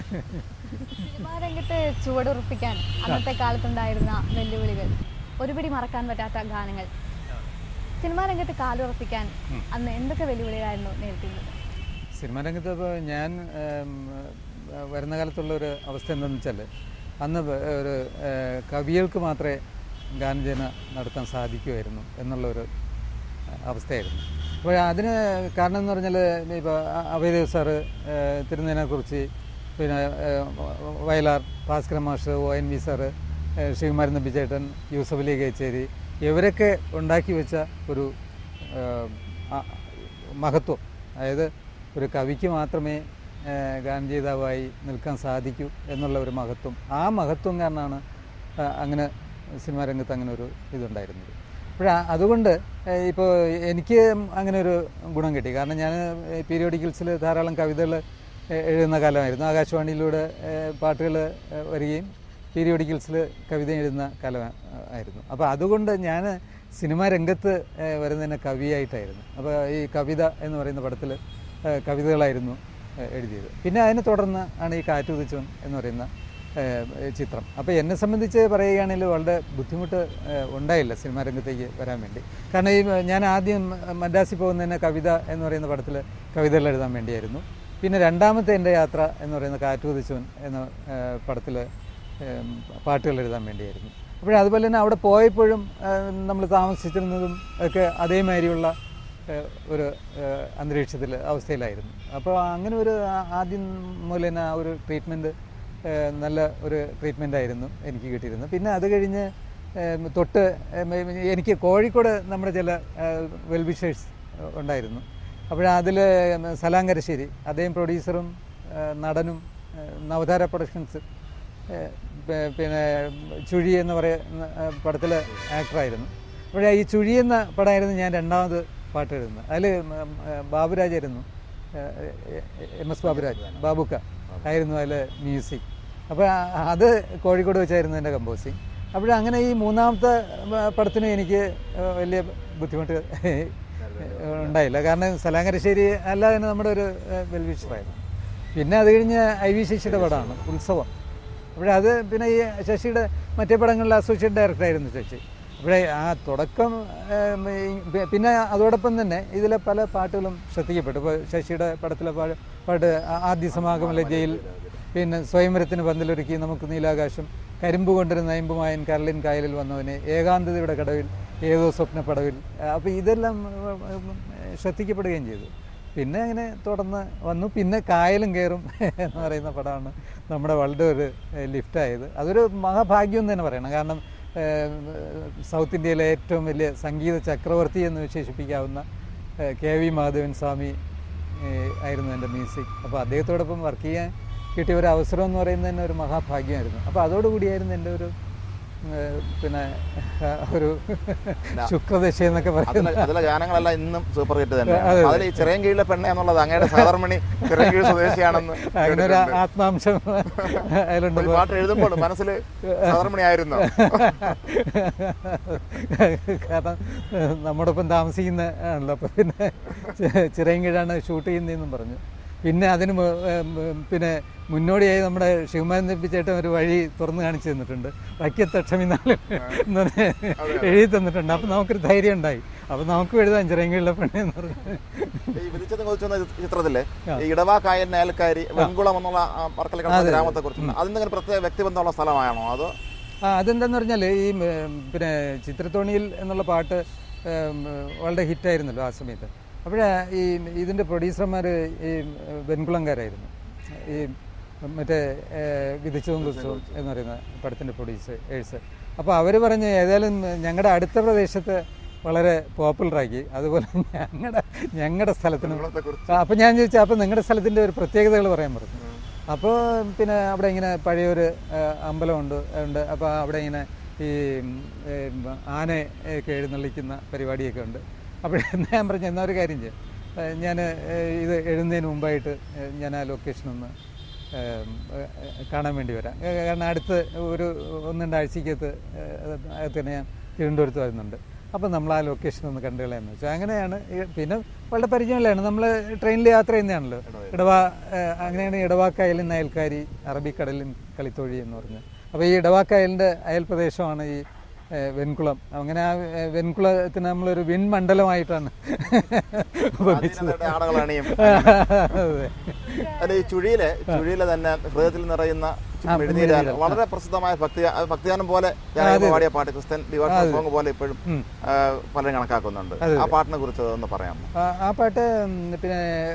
Speaker 2: സിനിമാ രംഗത്ത് ചുവടുറപ്പിക്കാൻ അന്നത്തെ കാലത്തുണ്ടായിരുന്ന വെല്ലുവിളികൾ ഒരുപിടി മറക്കാൻ പറ്റാത്ത ഗാനങ്ങൾ സിനിമാ രംഗത്ത് കാലുറപ്പിക്കാൻ അന്ന് എന്തൊക്കെ വെല്ലുവിളികളായിരുന്നു നേരിട്ടിരുന്നത്
Speaker 3: സിനിമാ രംഗത്ത് ഇപ്പോൾ ഞാൻ ഉം, വരുന്ന കാലത്തുള്ള ഒരു അവസ്ഥ എന്താണെന്ന് വെച്ചാൽ അന്ന് വ- ഒരു ഏഹ്, കവികൾക്ക് മാത്രമേ ഗാനരചന നടത്താൻ സാധിക്കുമായിരുന്നു എന്നുള്ളൊരു അവസ്ഥയായിരുന്നു അപ്പോൾ അതിന് കാരണം എന്ന് പറഞ്ഞാൽ ഇപ്പോൾ അഭയദേവ് സാറ് ഏഹ്, തിരുനേനെക്കുറിച്ച് പിന്നെ ഏഹ്, വയലാർ ഭാസ്കര മാഷ് ഒ എൻ വി സാറ് ഏഹ്, ശിവകുമാരൻ നമ്പിച്ചേട്ടൻ യൂസഫ് അലി കേച്ചേരി ഇവരൊക്കെ ഉണ്ടാക്കി വെച്ച ഒരു ഏഹ്, ആ- മഹത്വം അതായത് ഒരു കവിക്ക് മാത്രമേ ഏഹ്, ഗാനരചയിതാവായി നിൽക്കാൻ സാധിക്കൂ എന്നുള്ള ഒരു മഹത്വം ആ മഹത്വം കാരണമാണ് ആ, അങ്ങനെ സിനിമാ രംഗത്ത് അങ്ങനെ ഒരു ഇതുണ്ടായിരുന്നത് അപ്പോൾ അതുകൊണ്ട് ഇപ്പോൾ എനിക്ക് അങ്ങനെ ഒരു ഗുണം കിട്ടി കാരണം ഞാൻ പീരിയോഡിക്കൽസിൽ ധാരാളം കവിതകൾ എഴുതുന്ന കാലമായിരുന്നു ആകാശവാണിയിലൂടെ പാട്ടുകൾ വരികയും പീരിയോഡിക്കൽസിൽ കവിത എഴുതുന്ന കാലം ആയിരുന്നു അപ്പോൾ അതുകൊണ്ട് ഞാൻ സിനിമാ രംഗത്ത് ഏഹ്, വരുന്നതിനെ കവിയായിട്ടായിരുന്നു അപ്പോൾ ഈ കവിത എന്ന് പറയുന്ന പടത്തിൽ കവിതകളായിരുന്നു ഏഹ്, എഴുതിയത് പിന്നെ അതിനെ തുടർന്ന് ആണ് ഈ കാറ്റുതിച്ചവൻ എന്ന് പറയുന്ന ഏഹ്, ചിത്രം അപ്പോൾ എന്നെ സംബന്ധിച്ച് പറയുകയാണെങ്കിൽ വളരെ ബുദ്ധിമുട്ട് ഏഹ്, ഉണ്ടായില്ല സിനിമാ രംഗത്തേക്ക് വരാൻ വേണ്ടി കാരണം ഈ ഞാൻ ആദ്യം മദ്രാസിൽ പോകുന്നതിന് കവിത എന്ന് പറയുന്ന പടത്തിൽ കവിതകൾ എഴുതാൻ വേണ്ടിയായിരുന്നു പിന്നെ രണ്ടാമത്തെ എൻ്റെ യാത്ര എന്ന് പറയുന്ന കാറ്റുതിച്ചവൻ എന്ന പടത്തിൽ പാട്ടുകൾ എഴുതാൻ വേണ്ടിയായിരുന്നു അപ്പോൾ അതുപോലെ തന്നെ അവിടെ പോയപ്പോഴും നമ്മൾ താമസിച്ചിരുന്നതും ഒക്കെ അതേമാതിരിയുള്ള ഏഹ്, ഒരു ഏഹ്, അന്തരീക്ഷത്തിൽ അവസ്ഥയിലായിരുന്നു അപ്പോൾ അങ്ങനെ ഒരു ആ- ആദ്യം മുതൽ തന്നെ ആ ഒരു ട്രീറ്റ്മെൻറ്റ് നല്ല ഒരു ട്രീറ്റ്മെൻ്റ് ആയിരുന്നു എനിക്ക് കിട്ടിയിരുന്നത് പിന്നെ അത് കഴിഞ്ഞ് ഏഹ്, തൊട്ട് ഏഹ്, എനിക്ക് കോഴിക്കോട് നമ്മുടെ ചില വെൽവിഷേഴ്സ് ഉണ്ടായിരുന്നു അപ്പോൾ അതിൽ സലാങ്കരശ്ശേരി അദ്ദേഹം പ്രൊഡ്യൂസറും ഏഹ്, നടനും ഏഹ്, നവതാര പ്രൊഡക്ഷൻസ് ഏഹ്, പി- പിന്നെ ചുഴി എന്ന് പറയുന്ന ഏഹ്, പടത്തിലെ ആക്ടറായിരുന്നു അപ്പോൾ ഈ ചുഴി എന്ന പടമായിരുന്നു ഞാൻ രണ്ടാമത് പാട്ട് എഴുതുന്നത് അതിൽ ബാബുരാജായിരുന്നു ഏഹ്, എം എസ് ബാബുരാജ് ബാബുക്ക ആയിരുന്നു അതിൽ മ്യൂസിക് അപ്പോൾ അത് കോഴിക്കോട് വെച്ചായിരുന്നു എൻ്റെ കമ്പോസിങ് അപ്പോൾ അങ്ങനെ ഈ മൂന്നാമത്തെ പടത്തിന് എനിക്ക് ഏഹ്, വലിയ ബുദ്ധിമുട്ട് ഉണ്ടായില്ല കാരണം സലാങ്കരശ്ശേരി അല്ലാതെ തന്നെ നമ്മുടെ ഒരു വെൽവിഷറായിരുന്നു പിന്നെ അത് കഴിഞ്ഞ് ഐ വി ശശിയുടെ പടമാണ് ഉത്സവം അപ്പോഴേ അത് പിന്നെ ഈ ശശിയുടെ മറ്റേ പടങ്ങളിൽ അസോസിയേറ്റ് ഡയറക്ടറായിരുന്നു ശശി അപ്പോഴേ ആ തുടക്കം ഏം, ഈ- പി- പിന്നെ അതോടൊപ്പം തന്നെ ഇതിലെ പല പാട്ടുകളും ശ്രദ്ധിക്കപ്പെട്ടു ഇപ്പോൾ ശശിയുടെ പടത്തിലെ പാ- പാട്ട് ആ- ആദ്യ സമാഗമ ജയിൽ പിന്നെ സ്വയംവരത്തിന് പന്തലൊരുക്കി നമുക്ക് നീലാകാശം കരിമ്പ് കൊണ്ടൊരു നയമ്പുമായൻ കരളിൻ കായലിൽ വന്നവന് ഏകാന്തതയുടെ കടവിൽ ഏതോ സ്വപ്ന പടവിൽ അപ്പോൾ ഇതെല്ലാം ഉം, ഉം, ശ്രദ്ധിക്കപ്പെടുകയും ചെയ്തു പിന്നെ അങ്ങനെ തുടർന്ന് വന്നു പിന്നെ കായലും കയറും എന്ന് പറയുന്ന പടമാണ് നമ്മുടെ വളരെ ഒരു ഏഹ്, ലിഫ്റ്റായത് അതൊരു മഹാഭാഗ്യം എന്ന് തന്നെ പറയണം കാരണം ഏഹ്, സൗത്ത് ഇന്ത്യയിലെ ഏറ്റവും വലിയ സംഗീത ചക്രവർത്തി എന്ന് വിശേഷിപ്പിക്കാവുന്ന ഏഹ്, കെ വി മാധവൻ സ്വാമി ഏഹ്, ആയിരുന്നു എൻ്റെ മ്യൂസിക് അപ്പോൾ അദ്ദേഹത്തോടൊപ്പം വർക്ക് ചെയ്യാൻ കിട്ടിയ ഒരു അവസരം എന്ന് പറയുന്നത് തന്നെ ഒരു മഹാഭാഗ്യമായിരുന്നു അപ്പോൾ അതോടുകൂടിയായിരുന്നു എൻ്റെ ഒരു ഏഹ്, പിന്നെ ഒരു ശുക്രദശ എന്നൊക്കെ
Speaker 1: അതിലെ
Speaker 3: പറയുന്നത്
Speaker 1: അതിലെ ഗാനങ്ങളെല്ലാം ഇന്നും സൂപ്പർ ഹിറ്റ് തന്നെയാണ് അതിൽ ഈ ചെറിയ കീഴിലെ പെണ്ണ എന്നുള്ളത് അങ്ങയുടെ സാധാരണമണി ചെറിയ കീഴ് സ്വദേശിയാണെന്ന്
Speaker 3: അങ്ങനെ ഒരു
Speaker 1: കേട്ടിട്ടുണ്ട്.
Speaker 3: ആത്മാംശം അതിലുണ്ട്
Speaker 1: ഈ പാട്ട് എഴുതുമ്പോൾ മനസ്സിൽ സാധാരണമണി ആയിരുന്നു
Speaker 3: കാരണം ഏഹ്, നമ്മോടൊപ്പം താമസിക്കുന്ന ആണല്ലോ അപ്പോൾ പിന്നെ ചിറയൻകീഴാണ് ഷൂട്ട് ചെയ്യുന്നതെന്നും പറഞ്ഞു പിന്നെ അതിന് മു- ഏഹ്, ഉം, പിന്നെ മുന്നോടിയായി നമ്മുടെ ശിവമാൻ തമ്പിച്ചേട്ടൻ ഒരു വഴി തുറന്നു കാണിച്ചു തന്നിട്ടുണ്ട് വൈക്കത്തക്ഷമിന്നാലും എന്ന് പറഞ്ഞ് എഴുതി തന്നിട്ടുണ്ട് അപ്പം നമുക്കൊരു ധൈര്യം ഉണ്ടായി അപ്പം നമുക്ക് എഴുതാം ചിറയൻകീഴിലെ പെണ്ണെ എന്ന് പറഞ്ഞു
Speaker 1: ഈ വിധിച്ചത് കൊതിച്ചെന്ന ചിത്രത്തില് ഈ ഇടവാ കായലിന് അയൽക്കാരി വെങ്കുളം എന്നുള്ള ആ വർക്കല ഗ്രാമത്തെ കുറിച്ച് അതിന് പ്രത്യേക വ്യക്തിബന്ധമുള്ള സ്ഥലമാണോ അതോ
Speaker 3: ആ അതെന്താന്ന് പറഞ്ഞാൽ ഈ ഉം, പിന്നെ ചിത്രത്തോണിയിൽ എന്നുള്ള പാട്ട് ഉം, വളരെ ഹിറ്റായിരുന്നല്ലോ ആ സമയത്ത് അപ്പോഴേ ഈ ഇതിൻ്റെ പ്രൊഡ്യൂസർമാർ ഈ വെൺകുളംകാരായിരുന്നു ഈ മറ്റേ ഏഹ്, വിധിച്ചതും കുറിച്ചതും എന്ന് പറയുന്ന പടത്തിൻ്റെ പ്രൊഡ്യൂസേഴ്സ് അപ്പോൾ അവർ പറഞ്ഞ് ഏതായാലും ഞങ്ങളുടെ അടുത്ത പ്രദേശത്ത് വളരെ പോപ്പുലറാക്കി അതുപോലെ ഞങ്ങളുടെ ഞങ്ങളുടെ സ്ഥലത്തിന് അപ്പോൾ ഞാൻ ചോദിച്ചു അപ്പോൾ നിങ്ങളുടെ സ്ഥലത്തിൻ്റെ ഒരു പ്രത്യേകതകൾ പറയാൻ പറഞ്ഞു അപ്പോൾ പിന്നെ അവിടെ ഇങ്ങനെ പഴയൊരു ആ, അമ്പലമുണ്ട് ഉണ്ട് അപ്പോൾ അവിടെ ഇങ്ങനെ ഈ ഉം, ആനയൊക്കെ എഴുന്നള്ളിക്കുന്ന പരിപാടിയൊക്കെ ഉണ്ട് അപ്പോൾ ഞാൻ പറഞ്ഞു എന്നാൽ ഒരു കാര്യം ചെയ്യാം ഞാൻ ഇത് എഴുതുന്നതിന് മുമ്പായിട്ട് ഏ, ഞാൻ ആ ലൊക്കേഷൻ ഒന്ന് ഏം, ഏ, കാണാൻ വേണ്ടി വരാം ഏ, കാരണം അടുത്ത് ഒരു ഒന്ന് രണ്ടാഴ്ചക്കകത്ത് ഏ, അകത്ത് തന്നെ ഞാൻ തിരുവനന്തപുരത്ത് വരുന്നുണ്ട് അപ്പോൾ നമ്മൾ ആ ലൊക്കേഷൻ ഒന്ന് കണ്ടു കളയാന്ന് വെച്ചു അങ്ങനെയാണ് ഈ- പിന്നെ വളരെ പരിചയമുള്ളതാണ് നമ്മൾ ട്രെയിനിൽ യാത്ര ചെയ്യുന്നതാണല്ലോ ഇടവാ ഏഹ് അങ്ങനെയാണ് ഇടവാക്കായലിൻ അയൽക്കാരി അറബിക്കടലിൻ കളിത്തോഴി എന്ന് പറഞ്ഞ് അപ്പോൾ ഈ ഇടവാക്കായലിൻ്റെ അയൽ പ്രദേശമാണ് ഈ ഏഹ് വെൺകുളം അങ്ങനെ ആ ഏഹ് വെൺകുളത്തിന് നമ്മളൊരു വിൺമണ്ഡലമായിട്ടാണ് ഉപമിച്ചത്
Speaker 1: ആദിനങ്ങളുടെ ആടകളണിയും
Speaker 3: അതെ
Speaker 1: അല്ല ഈ ചുഴിയിലെ ചുഴിയിലെ തന്നെ ഹൃദയത്തിൽ നിറയുന്ന മെഴുനീരാൻ വളരെ പ്രസിദ്ധമായ ഭക്തി ഭക്തിഗാനം പോലെ ജാനകി പാടിയ പാട്ട് ക്രിസ്ത്യൻ ഡിവോഷണൽ സോങ് പോലെ ഇപ്പോഴും
Speaker 3: ഉം.
Speaker 1: ആ, പലരും കണക്കാക്കുന്നുണ്ട് ആ പാട്ടിനെ കുറിച്ച് ഒന്ന് പറയാമോ
Speaker 3: ആ- ആ പാട്ട് ഉം, പിന്നെ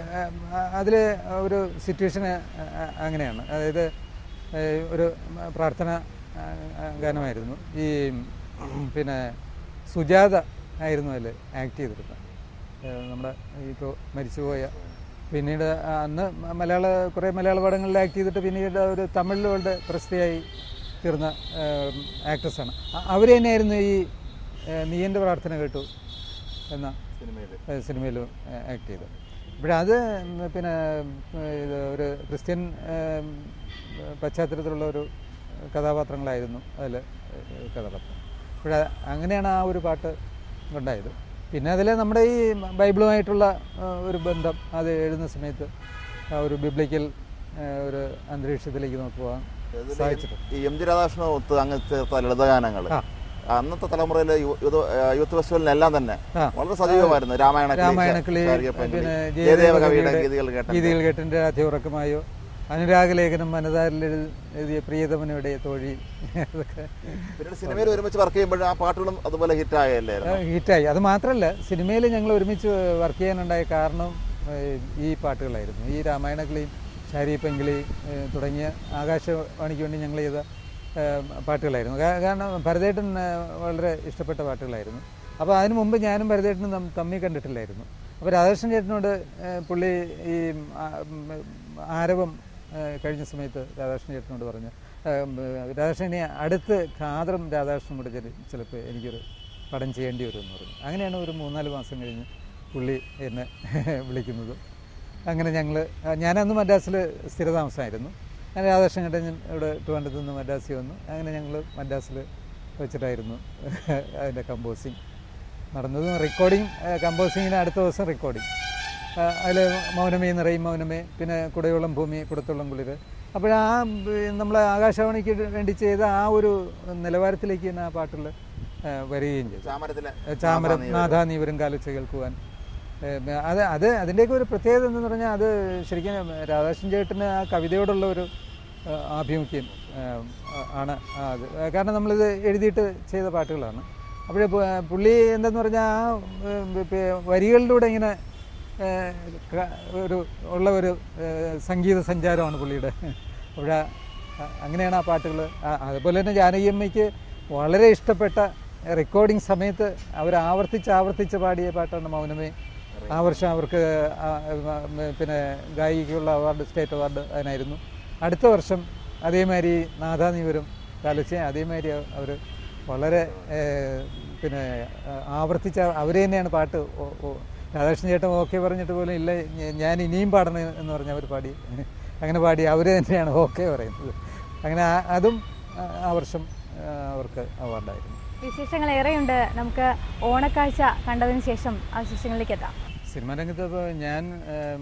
Speaker 3: അതിൽ ഒരു സിറ്റുവേഷൻ അങ്ങനെയാണ് അതായത് ഏ, ഒരു പ്രാർത്ഥന ആ, ആ, ഗാനമായിരുന്നു ഈ ഉം, പിന്നെ സുജാത ആയിരുന്നു അതിൽ ആക്ട് ചെയ്തിരുന്നത് ഏ, നമ്മുടെ ഇപ്പോൾ മരിച്ചുപോയ പിന്നീട് ആ അന്ന് മ- മലയാള കുറേ മലയാള പടങ്ങളിൽ ആക്ട് ചെയ്തിട്ട് പിന്നീട് ഒരു തമിഴിലുകളുടെ പ്രസിദ്ധിയായി തീർന്ന ആക്ട്രസ്സാണ് അവർ തന്നെയായിരുന്നു ഈ ഏ, നീയൻ്റെ പ്രാർത്ഥന കേട്ടു എന്ന
Speaker 1: സിനിമയിൽ
Speaker 3: സിനിമയിൽ ആക്ട് ചെയ്തു ഇപ്പോഴത് പിന്നെ ഏഹ്, ഇത് ഒരു ക്രിസ്ത്യൻ ഏഹ്, പശ്ചാത്തലത്തിലുള്ള ഒരു കഥാപാത്രങ്ങളായിരുന്നു അതിൽ കഥാപാത്രം ഇപ്പോഴ അങ്ങനെയാണ് ആ ഒരു പാട്ട് ഉണ്ടായത് പിന്നെ അതിൽ നമ്മുടെ ഈ ബൈബിളുമായിട്ടുള്ള ഏഹ്, ഒരു ബന്ധം അത് എഴുതുന്ന സമയത്ത് ആ ഒരു ബിബ്ലിക്കൽ ഏഹ്, ഒരു അന്തരീക്ഷത്തിലേക്ക് നമുക്ക് പോകാൻ സാധിച്ചിട്ടുണ്ട്
Speaker 1: ഈ എം ജി രാധാകൃഷ്ണൻ ഒത്ത് അങ്ങ് ചേർത്ത ലളിതഗാനങ്ങൾ
Speaker 3: ആ.
Speaker 1: അന്നത്തെ തലമുറയിലെ യു- യൂത്ത് യൂത്ത് ഫെസ്റ്റിവലിനെല്ലാം തന്നെ
Speaker 3: ആ.
Speaker 1: വളരെ സജീവമായിരുന്നു രാമായണ
Speaker 3: രാമായണക്കിളി
Speaker 1: പിന്നെ
Speaker 3: പിന്നെ
Speaker 1: ജയദേവ കവിയുടെ
Speaker 3: ജയദേവകവിയുടെ
Speaker 1: ഗീതികൾ കേട്ട
Speaker 3: ഗീതികൾ കേട്ടിൻ്റെ രാധ്യഉറക്കമായോ അനുരാഗലേഖനം മനതാരിൽ എഴു- എഴുതിയ പ്രിയതമനുടെ തോഴി അതൊക്കെ
Speaker 1: പിന്നീട് സിനിമയിൽ ഒരുമിച്ച് വർക്ക് ചെയ്യുമ്പോഴും ആ പാട്ടുകളും അതുപോലെ ഹിറ്റ് ആയല്ലായിരുന്നു
Speaker 3: ഹിറ്റായി അത് മാത്രമല്ല സിനിമയിൽ ഞങ്ങൾ ഒരുമിച്ച് വർക്ക് ചെയ്യാനുണ്ടായ കാരണം ഏഹ്, ഈ പാട്ടുകളായിരുന്നു ഈ രാമായണക്കിളിയും ശാരീപെങ്കിളി തുടങ്ങിയ ആകാശവാണിക്ക് വേണ്ടി ഞങ്ങൾ ചെയ്ത ഏഹ്, പാട്ടുകളായിരുന്നു കാ- കാരണം ഭരതേട്ടൻ ഏഹ്, വളരെ ഇഷ്ടപ്പെട്ട പാട്ടുകളായിരുന്നു അപ്പോൾ അതിനു മുമ്പ് ഞാനും ഭരതേട്ടനും തം- തമ്മിൽ കണ്ടിട്ടില്ലായിരുന്നു അപ്പോൾ രാധാകൃഷ്ണൻ ചേട്ടനോട് ഏഹ്, പുള്ളി ഈ ആ, ഉം, ആരവം ഏഹ്, കഴിഞ്ഞ സമയത്ത് രാധാകൃഷ്ണൻ ചേട്ടനോട് പറഞ്ഞു ഏഹ്, രാധാകൃഷ്ണൻ ഇനി അടുത്ത് ഖാദറും രാധാകൃഷ്ണനും കൂടെ ചില ചിലപ്പോൾ എനിക്കൊരു പടം ചെയ്യേണ്ടി വരുമെന്ന് പറഞ്ഞു അങ്ങനെയാണ് ഒരു മൂന്നാല് മാസം കഴിഞ്ഞ് പുള്ളി എന്നെ വിളിക്കുന്നത് അങ്ങനെ ഞങ്ങൾ ഞാനന്ന് മദ്രാസിൽ സ്ഥിരതാമസമായിരുന്നു അങ്ങനെ രാധാകൃഷ്ണൻ ചേട്ടൻ ഇവിടെ ട്രിവാൻഡ്രത്ത് നിന്ന് മദ്രാസിൽ വന്നു അങ്ങനെ ഞങ്ങൾ മദ്രാസിൽ വെച്ചിട്ടായിരുന്നു അതിൻ്റെ കമ്പോസിങ് നടന്നതും റെക്കോർഡിങ് കമ്പോസിങ്ങിന് അടുത്ത ദിവസം റെക്കോർഡിങ് അതിൽ മൗനമേ നിറയും മൗനമേ പിന്നെ കുടയോളം ഭൂമി കുടത്തോളം കുളിര് അപ്പോഴാ നമ്മൾ ആകാശവാണിക്ക് വേണ്ടി ചെയ്ത ആ ഒരു നിലവാരത്തിലേക്ക് തന്നെ ആ പാട്ടുകൾ വരികയും ചെയ്തു
Speaker 1: ചാമരത്തിലെ
Speaker 3: ചാമരം നാഥാ നീ വരും കാലച്ച് കേൾക്കുവാൻ ഏഹ് അത് അത് അതിൻ്റെയൊക്കെ ഒരു പ്രത്യേകത എന്ന് പറഞ്ഞാൽ അത് ശരിക്കും രാധാകൃഷ്ണൻ ചേട്ടന് ആ കവിതയോടുള്ള ഒരു ഏഹ് ആഭിമുഖ്യം ഏഹ് ആണ് ആ അത് കാരണം നമ്മളിത് എഴുതിയിട്ട് ചെയ്ത പാട്ടുകളാണ് അപ്പോൾ പുള്ളി എന്തെന്ന് പറഞ്ഞാൽ ആ ഏഹ് പി- വരികളിലൂടെ ഇങ്ങനെ ഏഹ് ക- ഒരു ഉള്ള ഒരു ഏഹ് സംഗീത സഞ്ചാരമാണ് പുള്ളിയുടെ അവിടെ അങ്ങനെയാണ് ആ പാട്ടുകൾ അതുപോലെ തന്നെ ജാനകിയമ്മയ്ക്ക് വളരെ ഇഷ്ടപ്പെട്ട റെക്കോർഡിംഗ് സമയത്ത് അവർ ആവർത്തിച്ച് ആവർത്തിച്ച് പാടിയ പാട്ടാണ് മൗനമേ ആ വർഷം അവർക്ക് ആ, ഉം, പിന്നെ ഗായികയ്ക്കുള്ള അവാർഡ് സ്റ്റേറ്റ് അവാർഡ് അതിനായിരുന്നു അടുത്ത വർഷം അതേമാതിരി നാഥാനീവരും കാലച്ച് അതേമാതിരി അവർ വളരെ ഏഹ്, പിന്നെ ആ, ആവർത്തിച്ച അവർ തന്നെയാണ് പാട്ട് ഓ- ഓ- രാധാകൃഷ്ണൻ ചേട്ടൻ ഓക്കെ പറഞ്ഞിട്ട് പോലും ഇല്ല ഞ- ഞാൻ ഇനിയും പാടണം എന്ന് പറഞ്ഞ് അവർ പാടി അങ്ങനെ പാടി അവർ തന്നെയാണ് ഓക്കെ പറയുന്നത് അങ്ങനെ ആ- അതും ആ- ആ വർഷം ആ, അവർക്ക് അവാർഡായിരുന്നു
Speaker 2: വിശേഷങ്ങൾ ഏറെയുണ്ട് നമുക്ക് ഓണക്കാഴ്ച കണ്ടതിന് ശേഷം ആ വിശേഷങ്ങളിലേക്ക് എത്താം
Speaker 3: സിനിമാ രംഗത്ത് ഇപ്പോൾ ഞാൻ ഉം,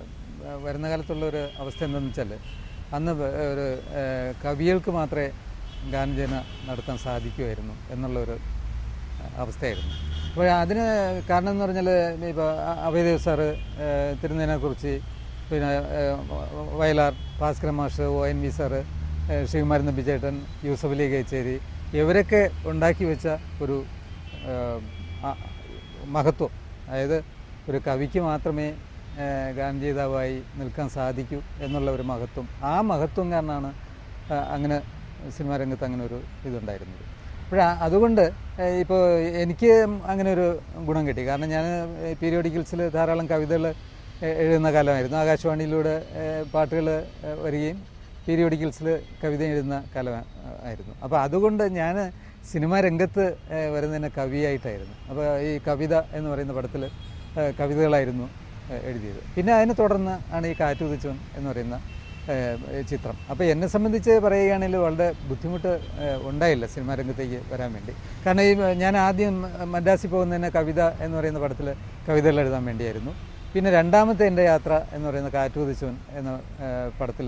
Speaker 3: വരുന്ന കാലത്തുള്ള ഒരു അവസ്ഥ എന്താണെന്ന് വെച്ചാൽ അന്ന് വ- ഒരു ഏഹ്, കവികൾക്ക് മാത്രമേ ഗാനരചന നടത്താൻ സാധിക്കുമായിരുന്നു എന്നുള്ളൊരു അവസ്ഥയായിരുന്നു അപ്പോൾ അതിന് കാരണം എന്ന് പറഞ്ഞാൽ ഇപ്പോൾ അഭയദേവ് സാറ് ഏഹ്, തിരുനേനെക്കുറിച്ച് പിന്നെ ഏഹ്, വയലാർ ഭാസ്കര മാഷ് ഒ എൻ വി സാറ് ഏഹ്, ശ്രീകുമാരൻ നമ്പിച്ചേട്ടൻ യൂസഫ് അലി കൈച്ചേരി ഇവരൊക്കെ ഉണ്ടാക്കി വെച്ച ഒരു ഏഹ്, ആ- മഹത്വം അതായത് ഒരു കവിക്ക് മാത്രമേ ഏഹ്, ഗാനരചയിതാവായി നിൽക്കാൻ സാധിക്കൂ എന്നുള്ള ഒരു മഹത്വം ആ മഹത്വം കാരണമാണ് ആ, അങ്ങനെ സിനിമാ രംഗത്ത് അങ്ങനെ ഒരു ഇതുണ്ടായിരുന്നത് അപ്പോൾ അതുകൊണ്ട് ഇപ്പോൾ എനിക്ക് അങ്ങനെ ഒരു ഗുണം കിട്ടി കാരണം ഞാൻ പീരിയോഡിക്കൽസിൽ ധാരാളം കവിതകൾ എഴുതുന്ന കാലമായിരുന്നു ആകാശവാണിയിലൂടെ പാട്ടുകൾ വരികയും പീരിയോഡിക്കൽസിൽ കവിത എഴുതുന്ന കാലം ആയിരുന്നു അപ്പോൾ അതുകൊണ്ട് ഞാൻ സിനിമാ രംഗത്ത് ഏഹ്, വരുന്നതിന് കവിയായിട്ടായിരുന്നു അപ്പോൾ ഈ കവിത എന്ന് പറയുന്ന പടത്തിൽ കവിതകളായിരുന്നു ഏഹ്, എഴുതിയത് പിന്നെ അതിനെ തുടർന്ന് ആണ് ഈ കാറ്റുതിച്ചവൻ എന്ന് പറയുന്ന ഏഹ്, ചിത്രം അപ്പോൾ എന്നെ സംബന്ധിച്ച് പറയുകയാണെങ്കിൽ വളരെ ബുദ്ധിമുട്ട് ഏഹ്, ഉണ്ടായില്ല സിനിമാ രംഗത്തേക്ക് വരാൻ വേണ്ടി കാരണം ഈ ഞാൻ ആദ്യം മദ്രാസിൽ പോകുന്നതിന് കവിത എന്ന് പറയുന്ന പടത്തിൽ കവിതകൾ എഴുതാൻ വേണ്ടിയായിരുന്നു പിന്നെ രണ്ടാമത്തെ എൻ്റെ യാത്ര എന്ന് പറയുന്ന കാറ്റുകുതിച്ചവൻ എന്ന പടത്തിൽ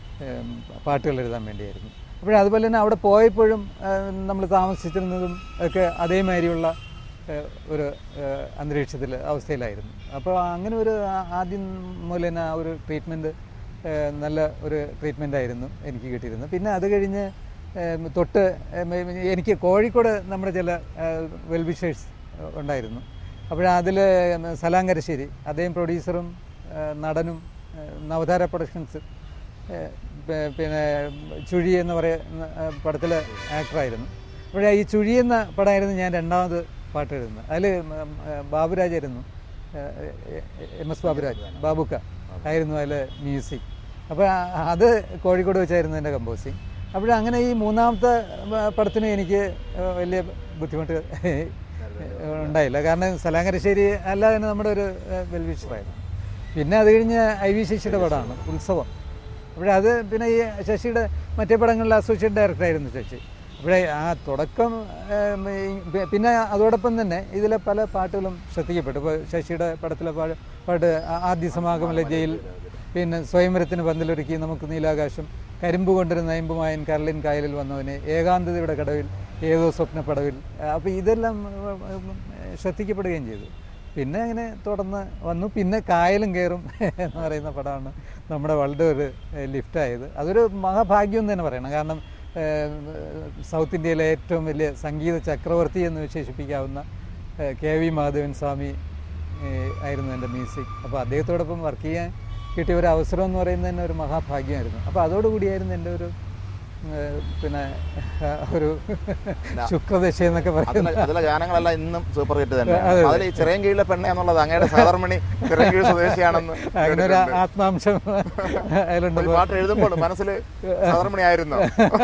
Speaker 3: പാട്ടുകൾ എഴുതാൻ വേണ്ടിയായിരുന്നു അപ്പോൾ അതുപോലെ തന്നെ അവിടെ പോയപ്പോഴും നമ്മൾ താമസിച്ചിരുന്നതും ഒക്കെ അതേമാതിരിയുള്ള ഏഹ്, ഒരു ഏഹ്, അന്തരീക്ഷത്തിൽ അവസ്ഥയിലായിരുന്നു അപ്പോൾ അങ്ങനെ ഒരു ആ- ആദ്യം മുതൽ തന്നെ ആ ഒരു ട്രീറ്റ്മെൻറ്റ് നല്ല ഒരു ട്രീറ്റ്മെൻ്റ് ആയിരുന്നു എനിക്ക് കിട്ടിയിരുന്നത് പിന്നെ അത് കഴിഞ്ഞ് ഏഹ്, തൊട്ട് ഏഹ്, എനിക്ക് കോഴിക്കോട് നമ്മുടെ ചില വെൽവിഷേഴ്സ് ഉണ്ടായിരുന്നു അപ്പോൾ അതിൽ സലാങ്കരശ്ശേരി അദ്ദേഹം പ്രൊഡ്യൂസറും ഏഹ്, നടനും ഏഹ്, നവതാര പ്രൊഡക്ഷൻസ് ഏഹ്, പി- പിന്നെ ചുഴി എന്ന് പറയുന്ന ഏഹ്, പടത്തിലെ ആക്ടറായിരുന്നു അപ്പോൾ ഈ ചുഴി എന്ന പടമായിരുന്നു ഞാൻ രണ്ടാമത് പാട്ട് എഴുതുന്നത് അതിൽ ബാബുരാജായിരുന്നു ഏഹ്, എം എസ് ബാബുരാജ് ബാബുക്ക ആയിരുന്നു അതിൽ മ്യൂസിക് അപ്പോൾ അത് കോഴിക്കോട് വെച്ചായിരുന്നു എൻ്റെ കമ്പോസിങ് അപ്പോൾ അങ്ങനെ ഈ മൂന്നാമത്തെ പ- പടത്തിന് എനിക്ക് ഏഹ്, വലിയ ബുദ്ധിമുട്ട് ഉണ്ടായില്ല കാരണം സലാങ്കരശ്ശേരി അല്ലാതെ തന്നെ നമ്മുടെ ഒരു വെൽവിഷറായിരുന്നു പിന്നെ അത് കഴിഞ്ഞ് ഐ വി ശശിയുടെ പടമാണ് ഉത്സവം അപ്പോഴേ അത് പിന്നെ ഈ ശശിയുടെ മറ്റേ പടങ്ങളിൽ അസോസിയേറ്റ് ഡയറക്ടറായിരുന്നു ശശി അപ്പോഴേ ആ തുടക്കം ഏം, ഈ പി- പിന്നെ അതോടൊപ്പം തന്നെ ഇതിലെ പല പാട്ടുകളും ശ്രദ്ധിക്കപ്പെട്ടു ഇപ്പോൾ ശശിയുടെ പടത്തിലെ പാട്ട് പാട്ട് ആ- ആദ്യ സമാഗമല ജയിൽ പിന്നെ സ്വയംവരത്തിന് പന്തലൊരുക്കി നമുക്ക് നീലാകാശം കരിമ്പ് കൊണ്ടൊരു നയമ്പുമായൻ കരളിൻ കായലിൽ വന്നവന് ഏകാന്തതയുടെ കടവിൽ ഏതോ സ്വപ്നപ്പടവിൽ അപ്പോൾ ഇതെല്ലാം ഉം, ഉം, ശ്രദ്ധിക്കപ്പെടുകയും ചെയ്തു പിന്നെ അങ്ങനെ തുടർന്ന് വന്നു പിന്നെ കായലും കയറും എന്ന് പറയുന്ന പടമാണ് നമ്മുടെ വളരെ ഒരു ലിഫ്റ്റായത് അതൊരു മഹാഭാഗ്യം എന്ന് തന്നെ പറയണം കാരണം ഏഹ്, സൗത്ത് ഇന്ത്യയിലെ ഏറ്റവും വലിയ സംഗീത ചക്രവർത്തി എന്ന് വിശേഷിപ്പിക്കാവുന്ന ഏഹ്, കെ വി മാധവൻ സ്വാമി ഏഹ്, ആയിരുന്നു എൻ്റെ മ്യൂസിക് അപ്പോൾ അദ്ദേഹത്തോടൊപ്പം വർക്ക് ചെയ്യാൻ കിട്ടിയ ഒരു അവസരം എന്ന് പറയുന്നത് തന്നെ ഒരു മഹാഭാഗ്യമായിരുന്നു അപ്പോൾ അതോടുകൂടിയായിരുന്നു എൻ്റെ ഒരു ഏഹ്, പിന്നെ ഒരു ശുക്രദശ എന്നൊക്കെ
Speaker 1: അതിലെ
Speaker 3: പറയുന്നത്
Speaker 1: അതിലെ ഗാനങ്ങളെല്ലാം ഇന്നും സൂപ്പർ ഹിറ്റ് തന്നെ അതിൽ ഈ ചെറിയ കീഴിലെ പെണ്ണ എന്നുള്ളത് അങ്ങയുടെ സാധാരണമണി ചെറിയ കീഴ് സ്വദേശിയാണെന്ന്
Speaker 3: അങ്ങനെ ഒരു
Speaker 1: കേട്ടിട്ടുണ്ട്.
Speaker 3: ആത്മാംശം അതിലുണ്ട്
Speaker 1: ഒരു പാട്ട് എഴുതുമ്പോൾ മനസ്സിൽ സാധാരണമണി ആയിരുന്നു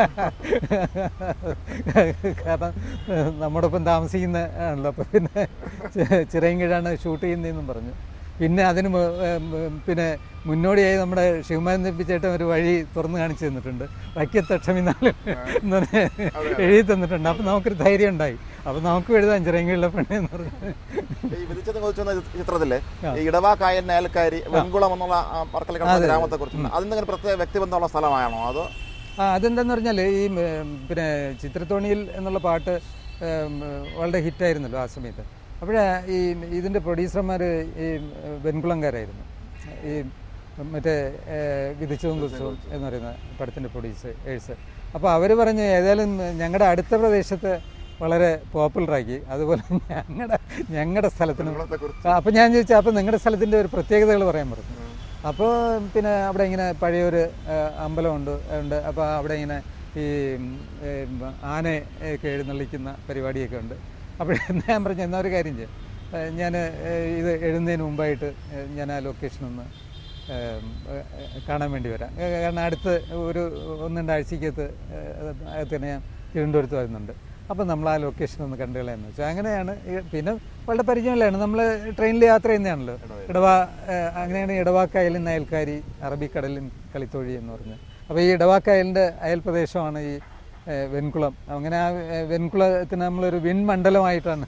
Speaker 3: കാരണം ഏഹ്, നമ്മുടെ ഒപ്പം താമസിക്കുന്ന ആണല്ലോ അപ്പം പിന്നെ ചെ- ചിറയൻകീഴാണ് ഷൂട്ട് ചെയ്യുന്നതെന്നും പറഞ്ഞു പിന്നെ അതിന് മു- ഏഹ്, ഉം, പിന്നെ മുന്നോടിയായി നമ്മുടെ ശിവമാൻ തമ്പിച്ചേട്ടൻ ഒരു വഴി തുറന്നു കാണിച്ചു തന്നിട്ടുണ്ട് വൈക്കത്തക്ഷമിന്നാലും എന്ന് പറഞ്ഞ് എഴുതി തന്നിട്ടുണ്ട് അപ്പം നമുക്കൊരു ധൈര്യം ഉണ്ടായി അപ്പം നമുക്കും എഴുതാൻ ചിറയൻകീഴിലെ പെണ്ണെ എന്ന് പറഞ്ഞു
Speaker 1: ഈ വിധിച്ചത് കൊതിച്ചെന്ന ചിത്രത്തില് ഈ ഇടവാ കായലിന് അയൽക്കാരി വെൺകുളം എന്നുള്ള ആ മറക്കൽ ഗ്രാമത്തെ കുറിച്ച് അതിന് പ്രത്യേക വ്യക്തിബന്ധമുള്ള സ്ഥലമാണോ അതോ
Speaker 3: ആ അതെന്താന്ന് പറഞ്ഞാൽ ഈ ഉം, പിന്നെ ചിത്രത്തോണിയിൽ എന്നുള്ള പാട്ട് ഉം, വളരെ ഹിറ്റായിരുന്നല്ലോ ആ സമയത്ത് അപ്പോഴേ ഈ ഇതിൻ്റെ പ്രൊഡ്യൂസർമാർ ഈ വെൺകുളംകാരായിരുന്നു ഈ മറ്റേ ഏഹ്, വിധിച്ചതും കുറിച്ചതും എന്ന് പറയുന്ന പടത്തിൻ്റെ പ്രൊഡ്യൂസേഴ്സ് അപ്പോൾ അവർ പറഞ്ഞ് ഏതായാലും ഞങ്ങളുടെ അടുത്ത പ്രദേശത്ത് വളരെ പോപ്പുലറാക്കി അതുപോലെ ഞങ്ങളുടെ ഞങ്ങളുടെ സ്ഥലത്തിനും അപ്പം ഞാൻ ചോദിച്ചാൽ അപ്പം നിങ്ങളുടെ സ്ഥലത്തിൻ്റെ ഒരു പ്രത്യേകതകൾ പറയാൻ പറഞ്ഞു അപ്പോൾ പിന്നെ അവിടെ ഇങ്ങനെ പഴയൊരു ആ, അമ്പലമുണ്ട് ഉണ്ട് അപ്പോൾ അവിടെ ഇങ്ങനെ ഈ ഉം, ആനയൊക്കെ എഴുന്നള്ളിക്കുന്ന പരിപാടിയൊക്കെ ഉണ്ട് അപ്പോൾ ഞാൻ പറഞ്ഞു എന്നാൽ ഒരു കാര്യം ചെയ്യാം ഞാൻ ഇത് എഴുതുന്നതിന് മുമ്പായിട്ട് ഏ, ഞാൻ ആ ലൊക്കേഷൻ ഒന്ന് ഏം, ഏ, കാണാൻ വേണ്ടി വരാം ഏ, കാരണം അടുത്ത് ഒരു ഒന്ന് രണ്ടാഴ്ചക്കകത്ത് ഏ, അകത്ത് തന്നെ ഞാൻ തിരുവനന്തപുരത്ത് വരുന്നുണ്ട് അപ്പോൾ നമ്മൾ ആ ലൊക്കേഷൻ ഒന്ന് കണ്ടു കളയാന്ന് വെച്ചാൽ അങ്ങനെയാണ് ഈ- പിന്നെ വളരെ പരിചയമുള്ളതാണ് നമ്മൾ ട്രെയിനിൽ യാത്ര ചെയ്യുന്നതാണല്ലോ ഇടവാ ഏഹ് അങ്ങനെയാണ് ഇടവാക്കായലിൻ അയൽക്കാരി അറബിക്കടലിൻ കളിത്തൊഴി എന്ന് പറഞ്ഞ് അപ്പോൾ ഈ ഇടവാക്കായലിൻ്റെ അയൽ പ്രദേശമാണ് ഈ ഏഹ് വെൺകുളം അങ്ങനെ ആ ഏഹ് വെൺകുളത്തിന് നമ്മളൊരു വിൺമണ്ഡലമായിട്ടാണ്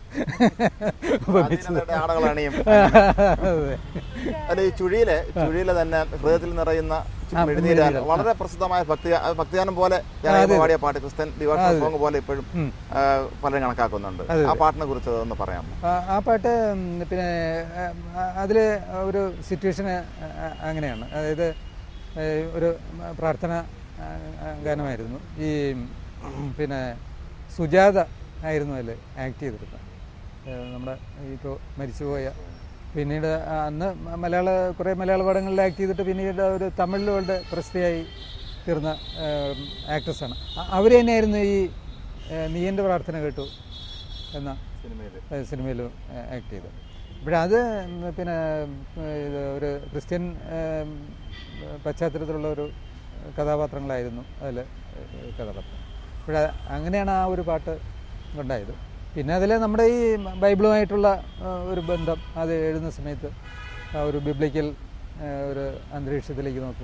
Speaker 3: ഉപമിച്ചത്
Speaker 1: ആദിനങ്ങളുടെ ആടകളണിയും
Speaker 3: അതെ
Speaker 1: അല്ല ഈ ചുഴിയിലെ ചുഴിയിലെ തന്നെ ഹൃദയത്തിൽ നിറയുന്ന ചുറ്റും എഴുന്നീരാൻ വളരെ പ്രസിദ്ധമായ ഭക്തി ഭക്തിഗാനം പോലെ ഞാൻ പാടിയ പാട്ട് ക്രിസ്ത്യൻ ഡിവോഷണൽ സോങ് പോലെ ഇപ്പോഴും ആ, പലരും കണക്കാക്കുന്നുണ്ട് ആ പാട്ടിനെ കുറിച്ച് ഒന്ന് പറയാമോ
Speaker 3: ആ- ആ പാട്ട് ഉം, പിന്നെ അതിൽ ഒരു സിറ്റുവേഷൻ അങ്ങനെയാണ് അതായത് ഏഹ്, ഒരു പ്രാർത്ഥന ആ, ആ, ഗാനമായിരുന്നു ഈ ഉം, പിന്നെ സുജാത ആയിരുന്നു അതിൽ ആക്ട് ചെയ്തിരുന്നത് ഏഹ്, നമ്മുടെ ഇപ്പോൾ മരിച്ചുപോയ പിന്നീട് ആ അന്ന് മ- മലയാള കുറേ മലയാള പടങ്ങളിൽ ആക്ട് ചെയ്തിട്ട് പിന്നീട് ഒരു തമിഴിൽ വളരെ പ്രസിദ്ധിയായി തീർന്ന ആക്ട്രസ്സാണ് അവർ തന്നെയായിരുന്നു ഈ ഏഹ്, നീ എൻ്റെ പ്രാർത്ഥന കേട്ടു എന്ന
Speaker 1: സിനിമയിൽ
Speaker 3: സിനിമയിൽ ആക്ട് ചെയ്തു ഇപ്പോഴത് പിന്നെ ഏഹ്, ഇത് ഒരു ക്രിസ്ത്യൻ ഏഹ്, പശ്ചാത്തലത്തിലുള്ള ഒരു കഥാപാത്രങ്ങളായിരുന്നു അതിൽ കഥാപാത്രം ഇപ്പോഴ അങ്ങനെയാണ് ആ ഒരു പാട്ട് ഉണ്ടായത് പിന്നെ അതിൽ നമ്മുടെ ഈ ബൈബിളുമായിട്ടുള്ള ഏഹ്, ഒരു ബന്ധം അത് എഴുതുന്ന സമയത്ത് ആ ഒരു ബിബ്ലിക്കൽ ഏഹ്, ഒരു അന്തരീക്ഷത്തിലേക്ക് നമുക്ക് പോകാൻ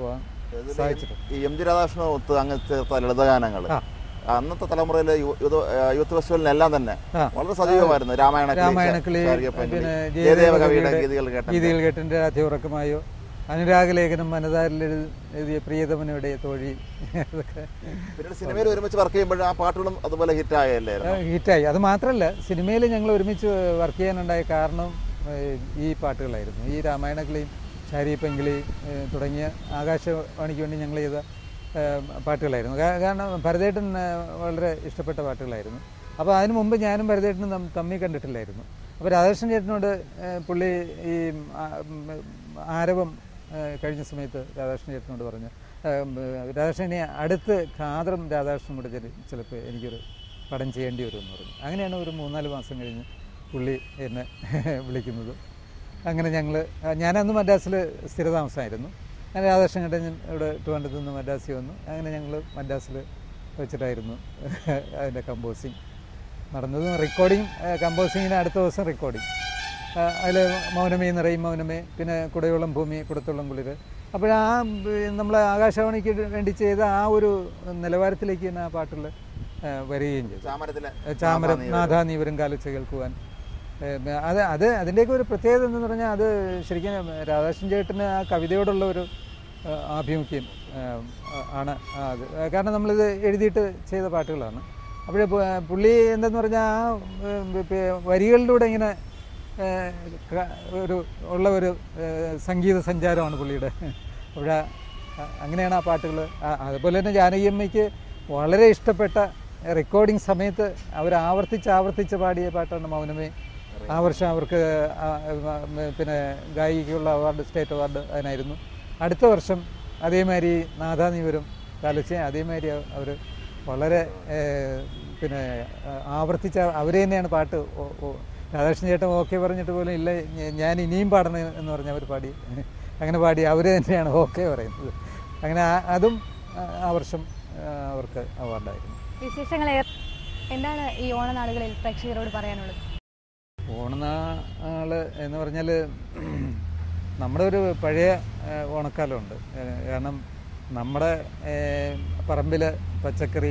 Speaker 3: സാധിച്ചിട്ടുണ്ട്
Speaker 1: ഈ എം ജി രാധാകൃഷ്ണൻ ഒത്ത് അങ്ങ് ചേർത്ത ലളിതഗാനങ്ങൾ
Speaker 3: ആ.
Speaker 1: അന്നത്തെ തലമുറയിലെ യു- യൂത്ത് യൂത്ത് ഫെസ്റ്റിവലിനെല്ലാം തന്നെ
Speaker 3: ആ.
Speaker 1: വളരെ സജീവമായിരുന്നു രാമായണ
Speaker 3: രാമായണക്കിളി പിന്നെ
Speaker 1: ജയദേവ കവിയുടെ
Speaker 3: ജയദേവകവിയുടെ
Speaker 1: ഗീതികൾ കേട്ട
Speaker 3: ഗീതികൾ കേട്ടിൻ്റെ രാത്രിയുറക്കമായോ അനുരാഗലേഖനം മനതാരിൽ എഴുതിയ പ്രിയതമനയുടെ തോഴി അതൊക്കെ
Speaker 1: പിന്നീട് സിനിമയിൽ ഒരുമിച്ച് വർക്ക് ചെയ്യുമ്പോൾ ആ പാട്ടുകളും അതുപോലെ ഹിറ്റ് ആയല്ലായിരുന്നു
Speaker 3: ഹിറ്റായി അത് മാത്രമല്ല സിനിമയിൽ ഞങ്ങൾ ഒരുമിച്ച് വർക്ക് ചെയ്യാനുണ്ടായ കാരണം ഏഹ്, ഈ പാട്ടുകളായിരുന്നു ഈ രാമായണക്കിളിയും ശാരീപെങ്കിളി ഏഹ്, തുടങ്ങിയ ആകാശവാണിക്ക് വേണ്ടി ഞങ്ങൾ ചെയ്ത ഏഹ്, പാട്ടുകളായിരുന്നു കാ- കാരണം ഭരതേട്ടൻ ഏഹ്, വളരെ ഇഷ്ടപ്പെട്ട പാട്ടുകളായിരുന്നു അപ്പോൾ അതിനു മുമ്പ് ഞാനും ഭരതേട്ടനും തം- തമ്മിൽ കണ്ടിട്ടില്ലായിരുന്നു അപ്പോൾ രാധാകൃഷ്ണൻ ചേട്ടനോട് ഏഹ്, പുള്ളി ഈ ആ, ഉം, ആരവം ഏഹ്, കഴിഞ്ഞ സമയത്ത് രാധാകൃഷ്ണൻ ചേട്ടനോട് പറഞ്ഞു ഏഹ്, രാധാകൃഷ്ണനെ അടുത്ത് ഖാദറും രാധാകൃഷ്ണനും കൂടെ ചില- ചിലപ്പോൾ എനിക്കൊരു പടം ചെയ്യേണ്ടി വരുമെന്ന് പറഞ്ഞു അങ്ങനെയാണ് ഒരു മൂന്നാല് മാസം കഴിഞ്ഞ് പുള്ളി എന്നെ വിളിക്കുന്നത് അങ്ങനെ ഞങ്ങൾ ഞാനന്ന് മദ്രാസിൽ സ്ഥിരതാമസമായിരുന്നു അങ്ങനെ രാധാകൃഷ്ണൻ ചേട്ടൻ ഇവിടെ ട്രിവാൻഡ്രത്ത് നിന്ന് മദ്രാസിൽ വന്നു അങ്ങനെ ഞങ്ങൾ മദ്രാസിൽ വെച്ചിട്ടായിരുന്നു അതിൻ്റെ കമ്പോസിങ് നടന്നതും റെക്കോർഡിങ് കമ്പോസിങ്ങിന് അടുത്ത ദിവസം റെക്കോർഡിങ് അതിൽ മൗനമേ നിറയും മൗനമേ പിന്നെ കുടയോളം ഭൂമി കുടത്തോളം കുളിര് അപ്പോഴാ നമ്മൾ ആകാശവാണിക്ക് വേണ്ടി ചെയ്ത ആ ഒരു നിലവാരത്തിലേക്ക് തന്നെ ആ പാട്ടുകൾ വരികയും ചെയ്തു
Speaker 1: ചാമരത്തിലെ
Speaker 3: ചാമരം നാഥാ നീ വരും കാലച്ച് കേൾക്കുവാൻ ഏഹ് അത് അത് അതിൻ്റെയൊക്കെ ഒരു പ്രത്യേകത എന്ന് പറഞ്ഞാൽ അത് ശരിക്കും രാധാകൃഷ്ണൻ ചേട്ടന് ആ കവിതയോടുള്ള ഒരു ഏഹ് ആഭിമുഖ്യം ഏഹ് ആണ് ആ അത് കാരണം നമ്മളിത് എഴുതിയിട്ട് ചെയ്ത പാട്ടുകളാണ് അപ്പോൾ പുള്ളി എന്തെന്ന് പറഞ്ഞാൽ ആ ഏഹ് പി- വരികളിലൂടെ ഇങ്ങനെ ഏഹ് ക- ഒരു ഉള്ള ഒരു ഏഹ് സംഗീത സഞ്ചാരമാണ് പുള്ളിയുടെ അവിടെ അങ്ങനെയാണ് ആ പാട്ടുകൾ അതുപോലെ തന്നെ ജാനകിയമ്മയ്ക്ക് വളരെ ഇഷ്ടപ്പെട്ട റെക്കോർഡിംഗ് സമയത്ത് അവർ ആവർത്തിച്ച് ആവർത്തിച്ച് പാടിയ പാട്ടാണ് മൗനമേ ആ വർഷം അവർക്ക് ആ, ആ, പിന്നെ ഗായികയ്ക്കുള്ള അവാർഡ് സ്റ്റേറ്റ് അവാർഡ് അതിനായിരുന്നു അടുത്ത വർഷം അതേമാതിരി നാഥാനീവരും കാലച്ച് അതേമാതിരി അവർ വളരെ ഏഹ്, പിന്നെ ആ, ആവർത്തിച്ച അവർ തന്നെയാണ് പാട്ട് ഓ- ഓ- രാധാകൃഷ്ണൻ ചേട്ടൻ ഓക്കെ പറഞ്ഞിട്ട് പോലും ഇല്ല ഞ- ഞാൻ ഇനിയും പാടണം എന്ന് പറഞ്ഞ് അവർ പാടി അങ്ങനെ പാടി അവർ തന്നെയാണ് ഓക്കെ പറയുന്നത് അങ്ങനെ ആ- അതും ആ, ആ വർഷം ആ, അവർക്ക് അവാർഡായിരുന്നു
Speaker 2: വിശേഷങ്ങൾ ഏറെ- എന്താണ് ഈ ഓണനാളുകളിൽ പ്രേക്ഷകരോട് പറയാനുള്ളത്
Speaker 3: ഓണനാള് എന്ന് പറഞ്ഞാൽ നമ്മുടെ ഒരു പഴയ ഏഹ്, ഓണക്കാലമുണ്ട് ഏഹ്, കാരണം നമ്മുടെ ഏഹ്, പറമ്പിലെ പച്ചക്കറി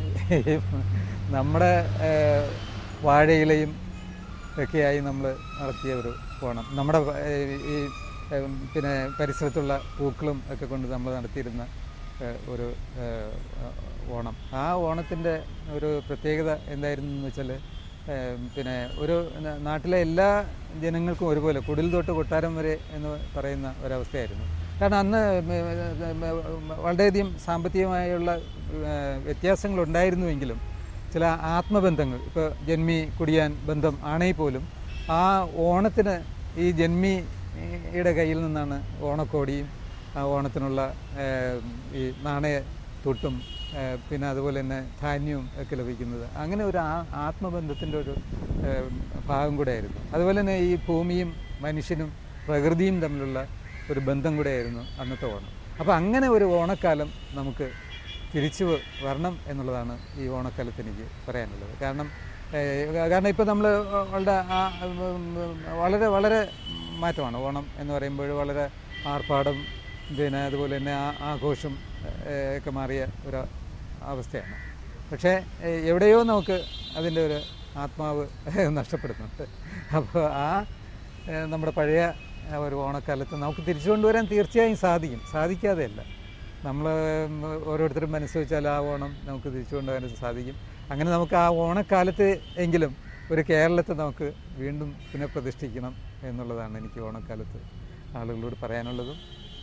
Speaker 3: നമ്മുടെ ഏഹ്, വാഴയിലയും ഒക്കെയായി നമ്മൾ നടത്തിയ ഒരു ഓണം നമ്മുടെ ഏഹ്, ഈ ഏഹ്, പിന്നെ പരിസരത്തുള്ള പൂക്കളും ഒക്കെ കൊണ്ട് നമ്മൾ നടത്തിയിരുന്ന ഏഹ്, ഒരു ഏഹ്, ഓണം ആ ഓണത്തിൻ്റെ ഒരു പ്രത്യേകത എന്തായിരുന്നു എന്ന് വെച്ചാൽ ഏഹ് പിന്നെ ഒരു ന- നാട്ടിലെ എല്ലാ ജനങ്ങൾക്കും ഒരുപോലെ കുടിൽ തൊട്ട് കൊട്ടാരം വരെ എന്ന് പറയുന്ന ഒരവസ്ഥയായിരുന്നു കാരണം അന്ന് മ- മ- മ- വളരെയധികം സാമ്പത്തികമായുള്ള ഏഹ് വ്യത്യാസങ്ങൾ ഉണ്ടായിരുന്നുവെങ്കിലും ചില ആത്മബന്ധങ്ങൾ ഇപ്പോൾ ജന്മി കുടിയാൻ ബന്ധം ആണെങ്കിൽ പോലും ആ ഓണത്തിന് ഈ ജന്മിയുടെ കയ്യിൽ നിന്നാണ് ഓണക്കോടിയും ആ ഓണത്തിനുള്ള ഏഹ്, ഈ നാണയ തൊട്ടും ഏഹ്, പിന്നെ അതുപോലെ തന്നെ ധാന്യവും ഒക്കെ ലഭിക്കുന്നത് അങ്ങനെ ഒരു ആ ആത്മബന്ധത്തിൻ്റെ ഒരു ഏഹ്, ഭാഗം കൂടെ ആയിരുന്നു അതുപോലെ തന്നെ ഈ ഭൂമിയും മനുഷ്യനും പ്രകൃതിയും തമ്മിലുള്ള ഒരു ബന്ധം കൂടെ ആയിരുന്നു അന്നത്തെ ഓണം അപ്പോൾ അങ്ങനെ ഒരു ഓണക്കാലം നമുക്ക് തിരിച്ചു വരണം എന്നുള്ളതാണ് ഈ ഓണക്കാലത്ത് എനിക്ക് പറയാനുള്ളത് കാരണം ഏഹ്, കാരണം ഇപ്പോൾ നമ്മൾ വളരെ ആ, ഉം, ഉം, വളരെ വളരെ മാറ്റമാണ് ഓണം എന്ന് പറയുമ്പോൾ വളരെ ആർഭാടം പിന്നെ അതുപോലെ തന്നെ ആ ആഘോഷം ഏഹ്, ഒക്കെ മാറിയ ഒരു അവസ്ഥയാണ് പക്ഷേ ഏഹ്, എവിടെയോ നമുക്ക് അതിൻ്റെ ഒരു ആത്മാവ് നഷ്ടപ്പെടുന്നുണ്ട് അപ്പോൾ ആ ഏഹ്, നമ്മുടെ പഴയ ആ ഒരു ഓണക്കാലത്ത് നമുക്ക് തിരിച്ചു കൊണ്ടുവരാൻ തീർച്ചയായും സാധിക്കും സാധിക്കാതെയല്ല നമ്മൾ ഓരോരുത്തരും മനസ്സ് വെച്ചാൽ ആ ഓണം നമുക്ക് തിരിച്ചു കൊണ്ടുവരാൻ സാധിക്കും അങ്ങനെ നമുക്ക് ആ ഓണക്കാലത്ത് എങ്കിലും ഒരു കേരളത്തെ നമുക്ക് വീണ്ടും പുനഃപ്രതിഷ്ഠിക്കണം എന്നുള്ളതാണ് എനിക്ക് ഓണക്കാലത്ത് ആളുകളോട് പറയാനുള്ളതും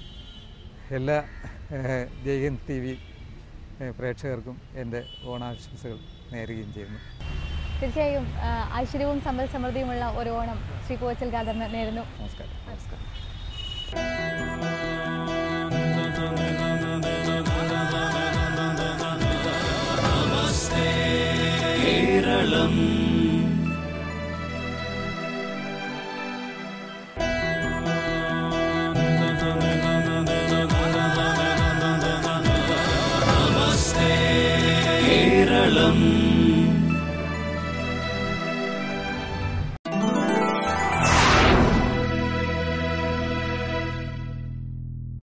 Speaker 3: എല്ലാ ഏഹ്, ജയ്ഹിന്ദ് ടി വി ഏഹ്, പ്രേക്ഷകർക്കും എൻ്റെ ഓണാശംസകൾ നേരുകയും ചെയ്യുന്നു
Speaker 2: തീർച്ചയായും ആ, ഐശ്വര്യവും സമ്പൽ സമൃദ്ധിയുമുള്ള ഒരു ഓണം ശ്രീ കോച്ചൽ ഖാദറിന് നേരുന്നു
Speaker 3: നമസ്കാരം നമസ്കാരം
Speaker 4: കേരളം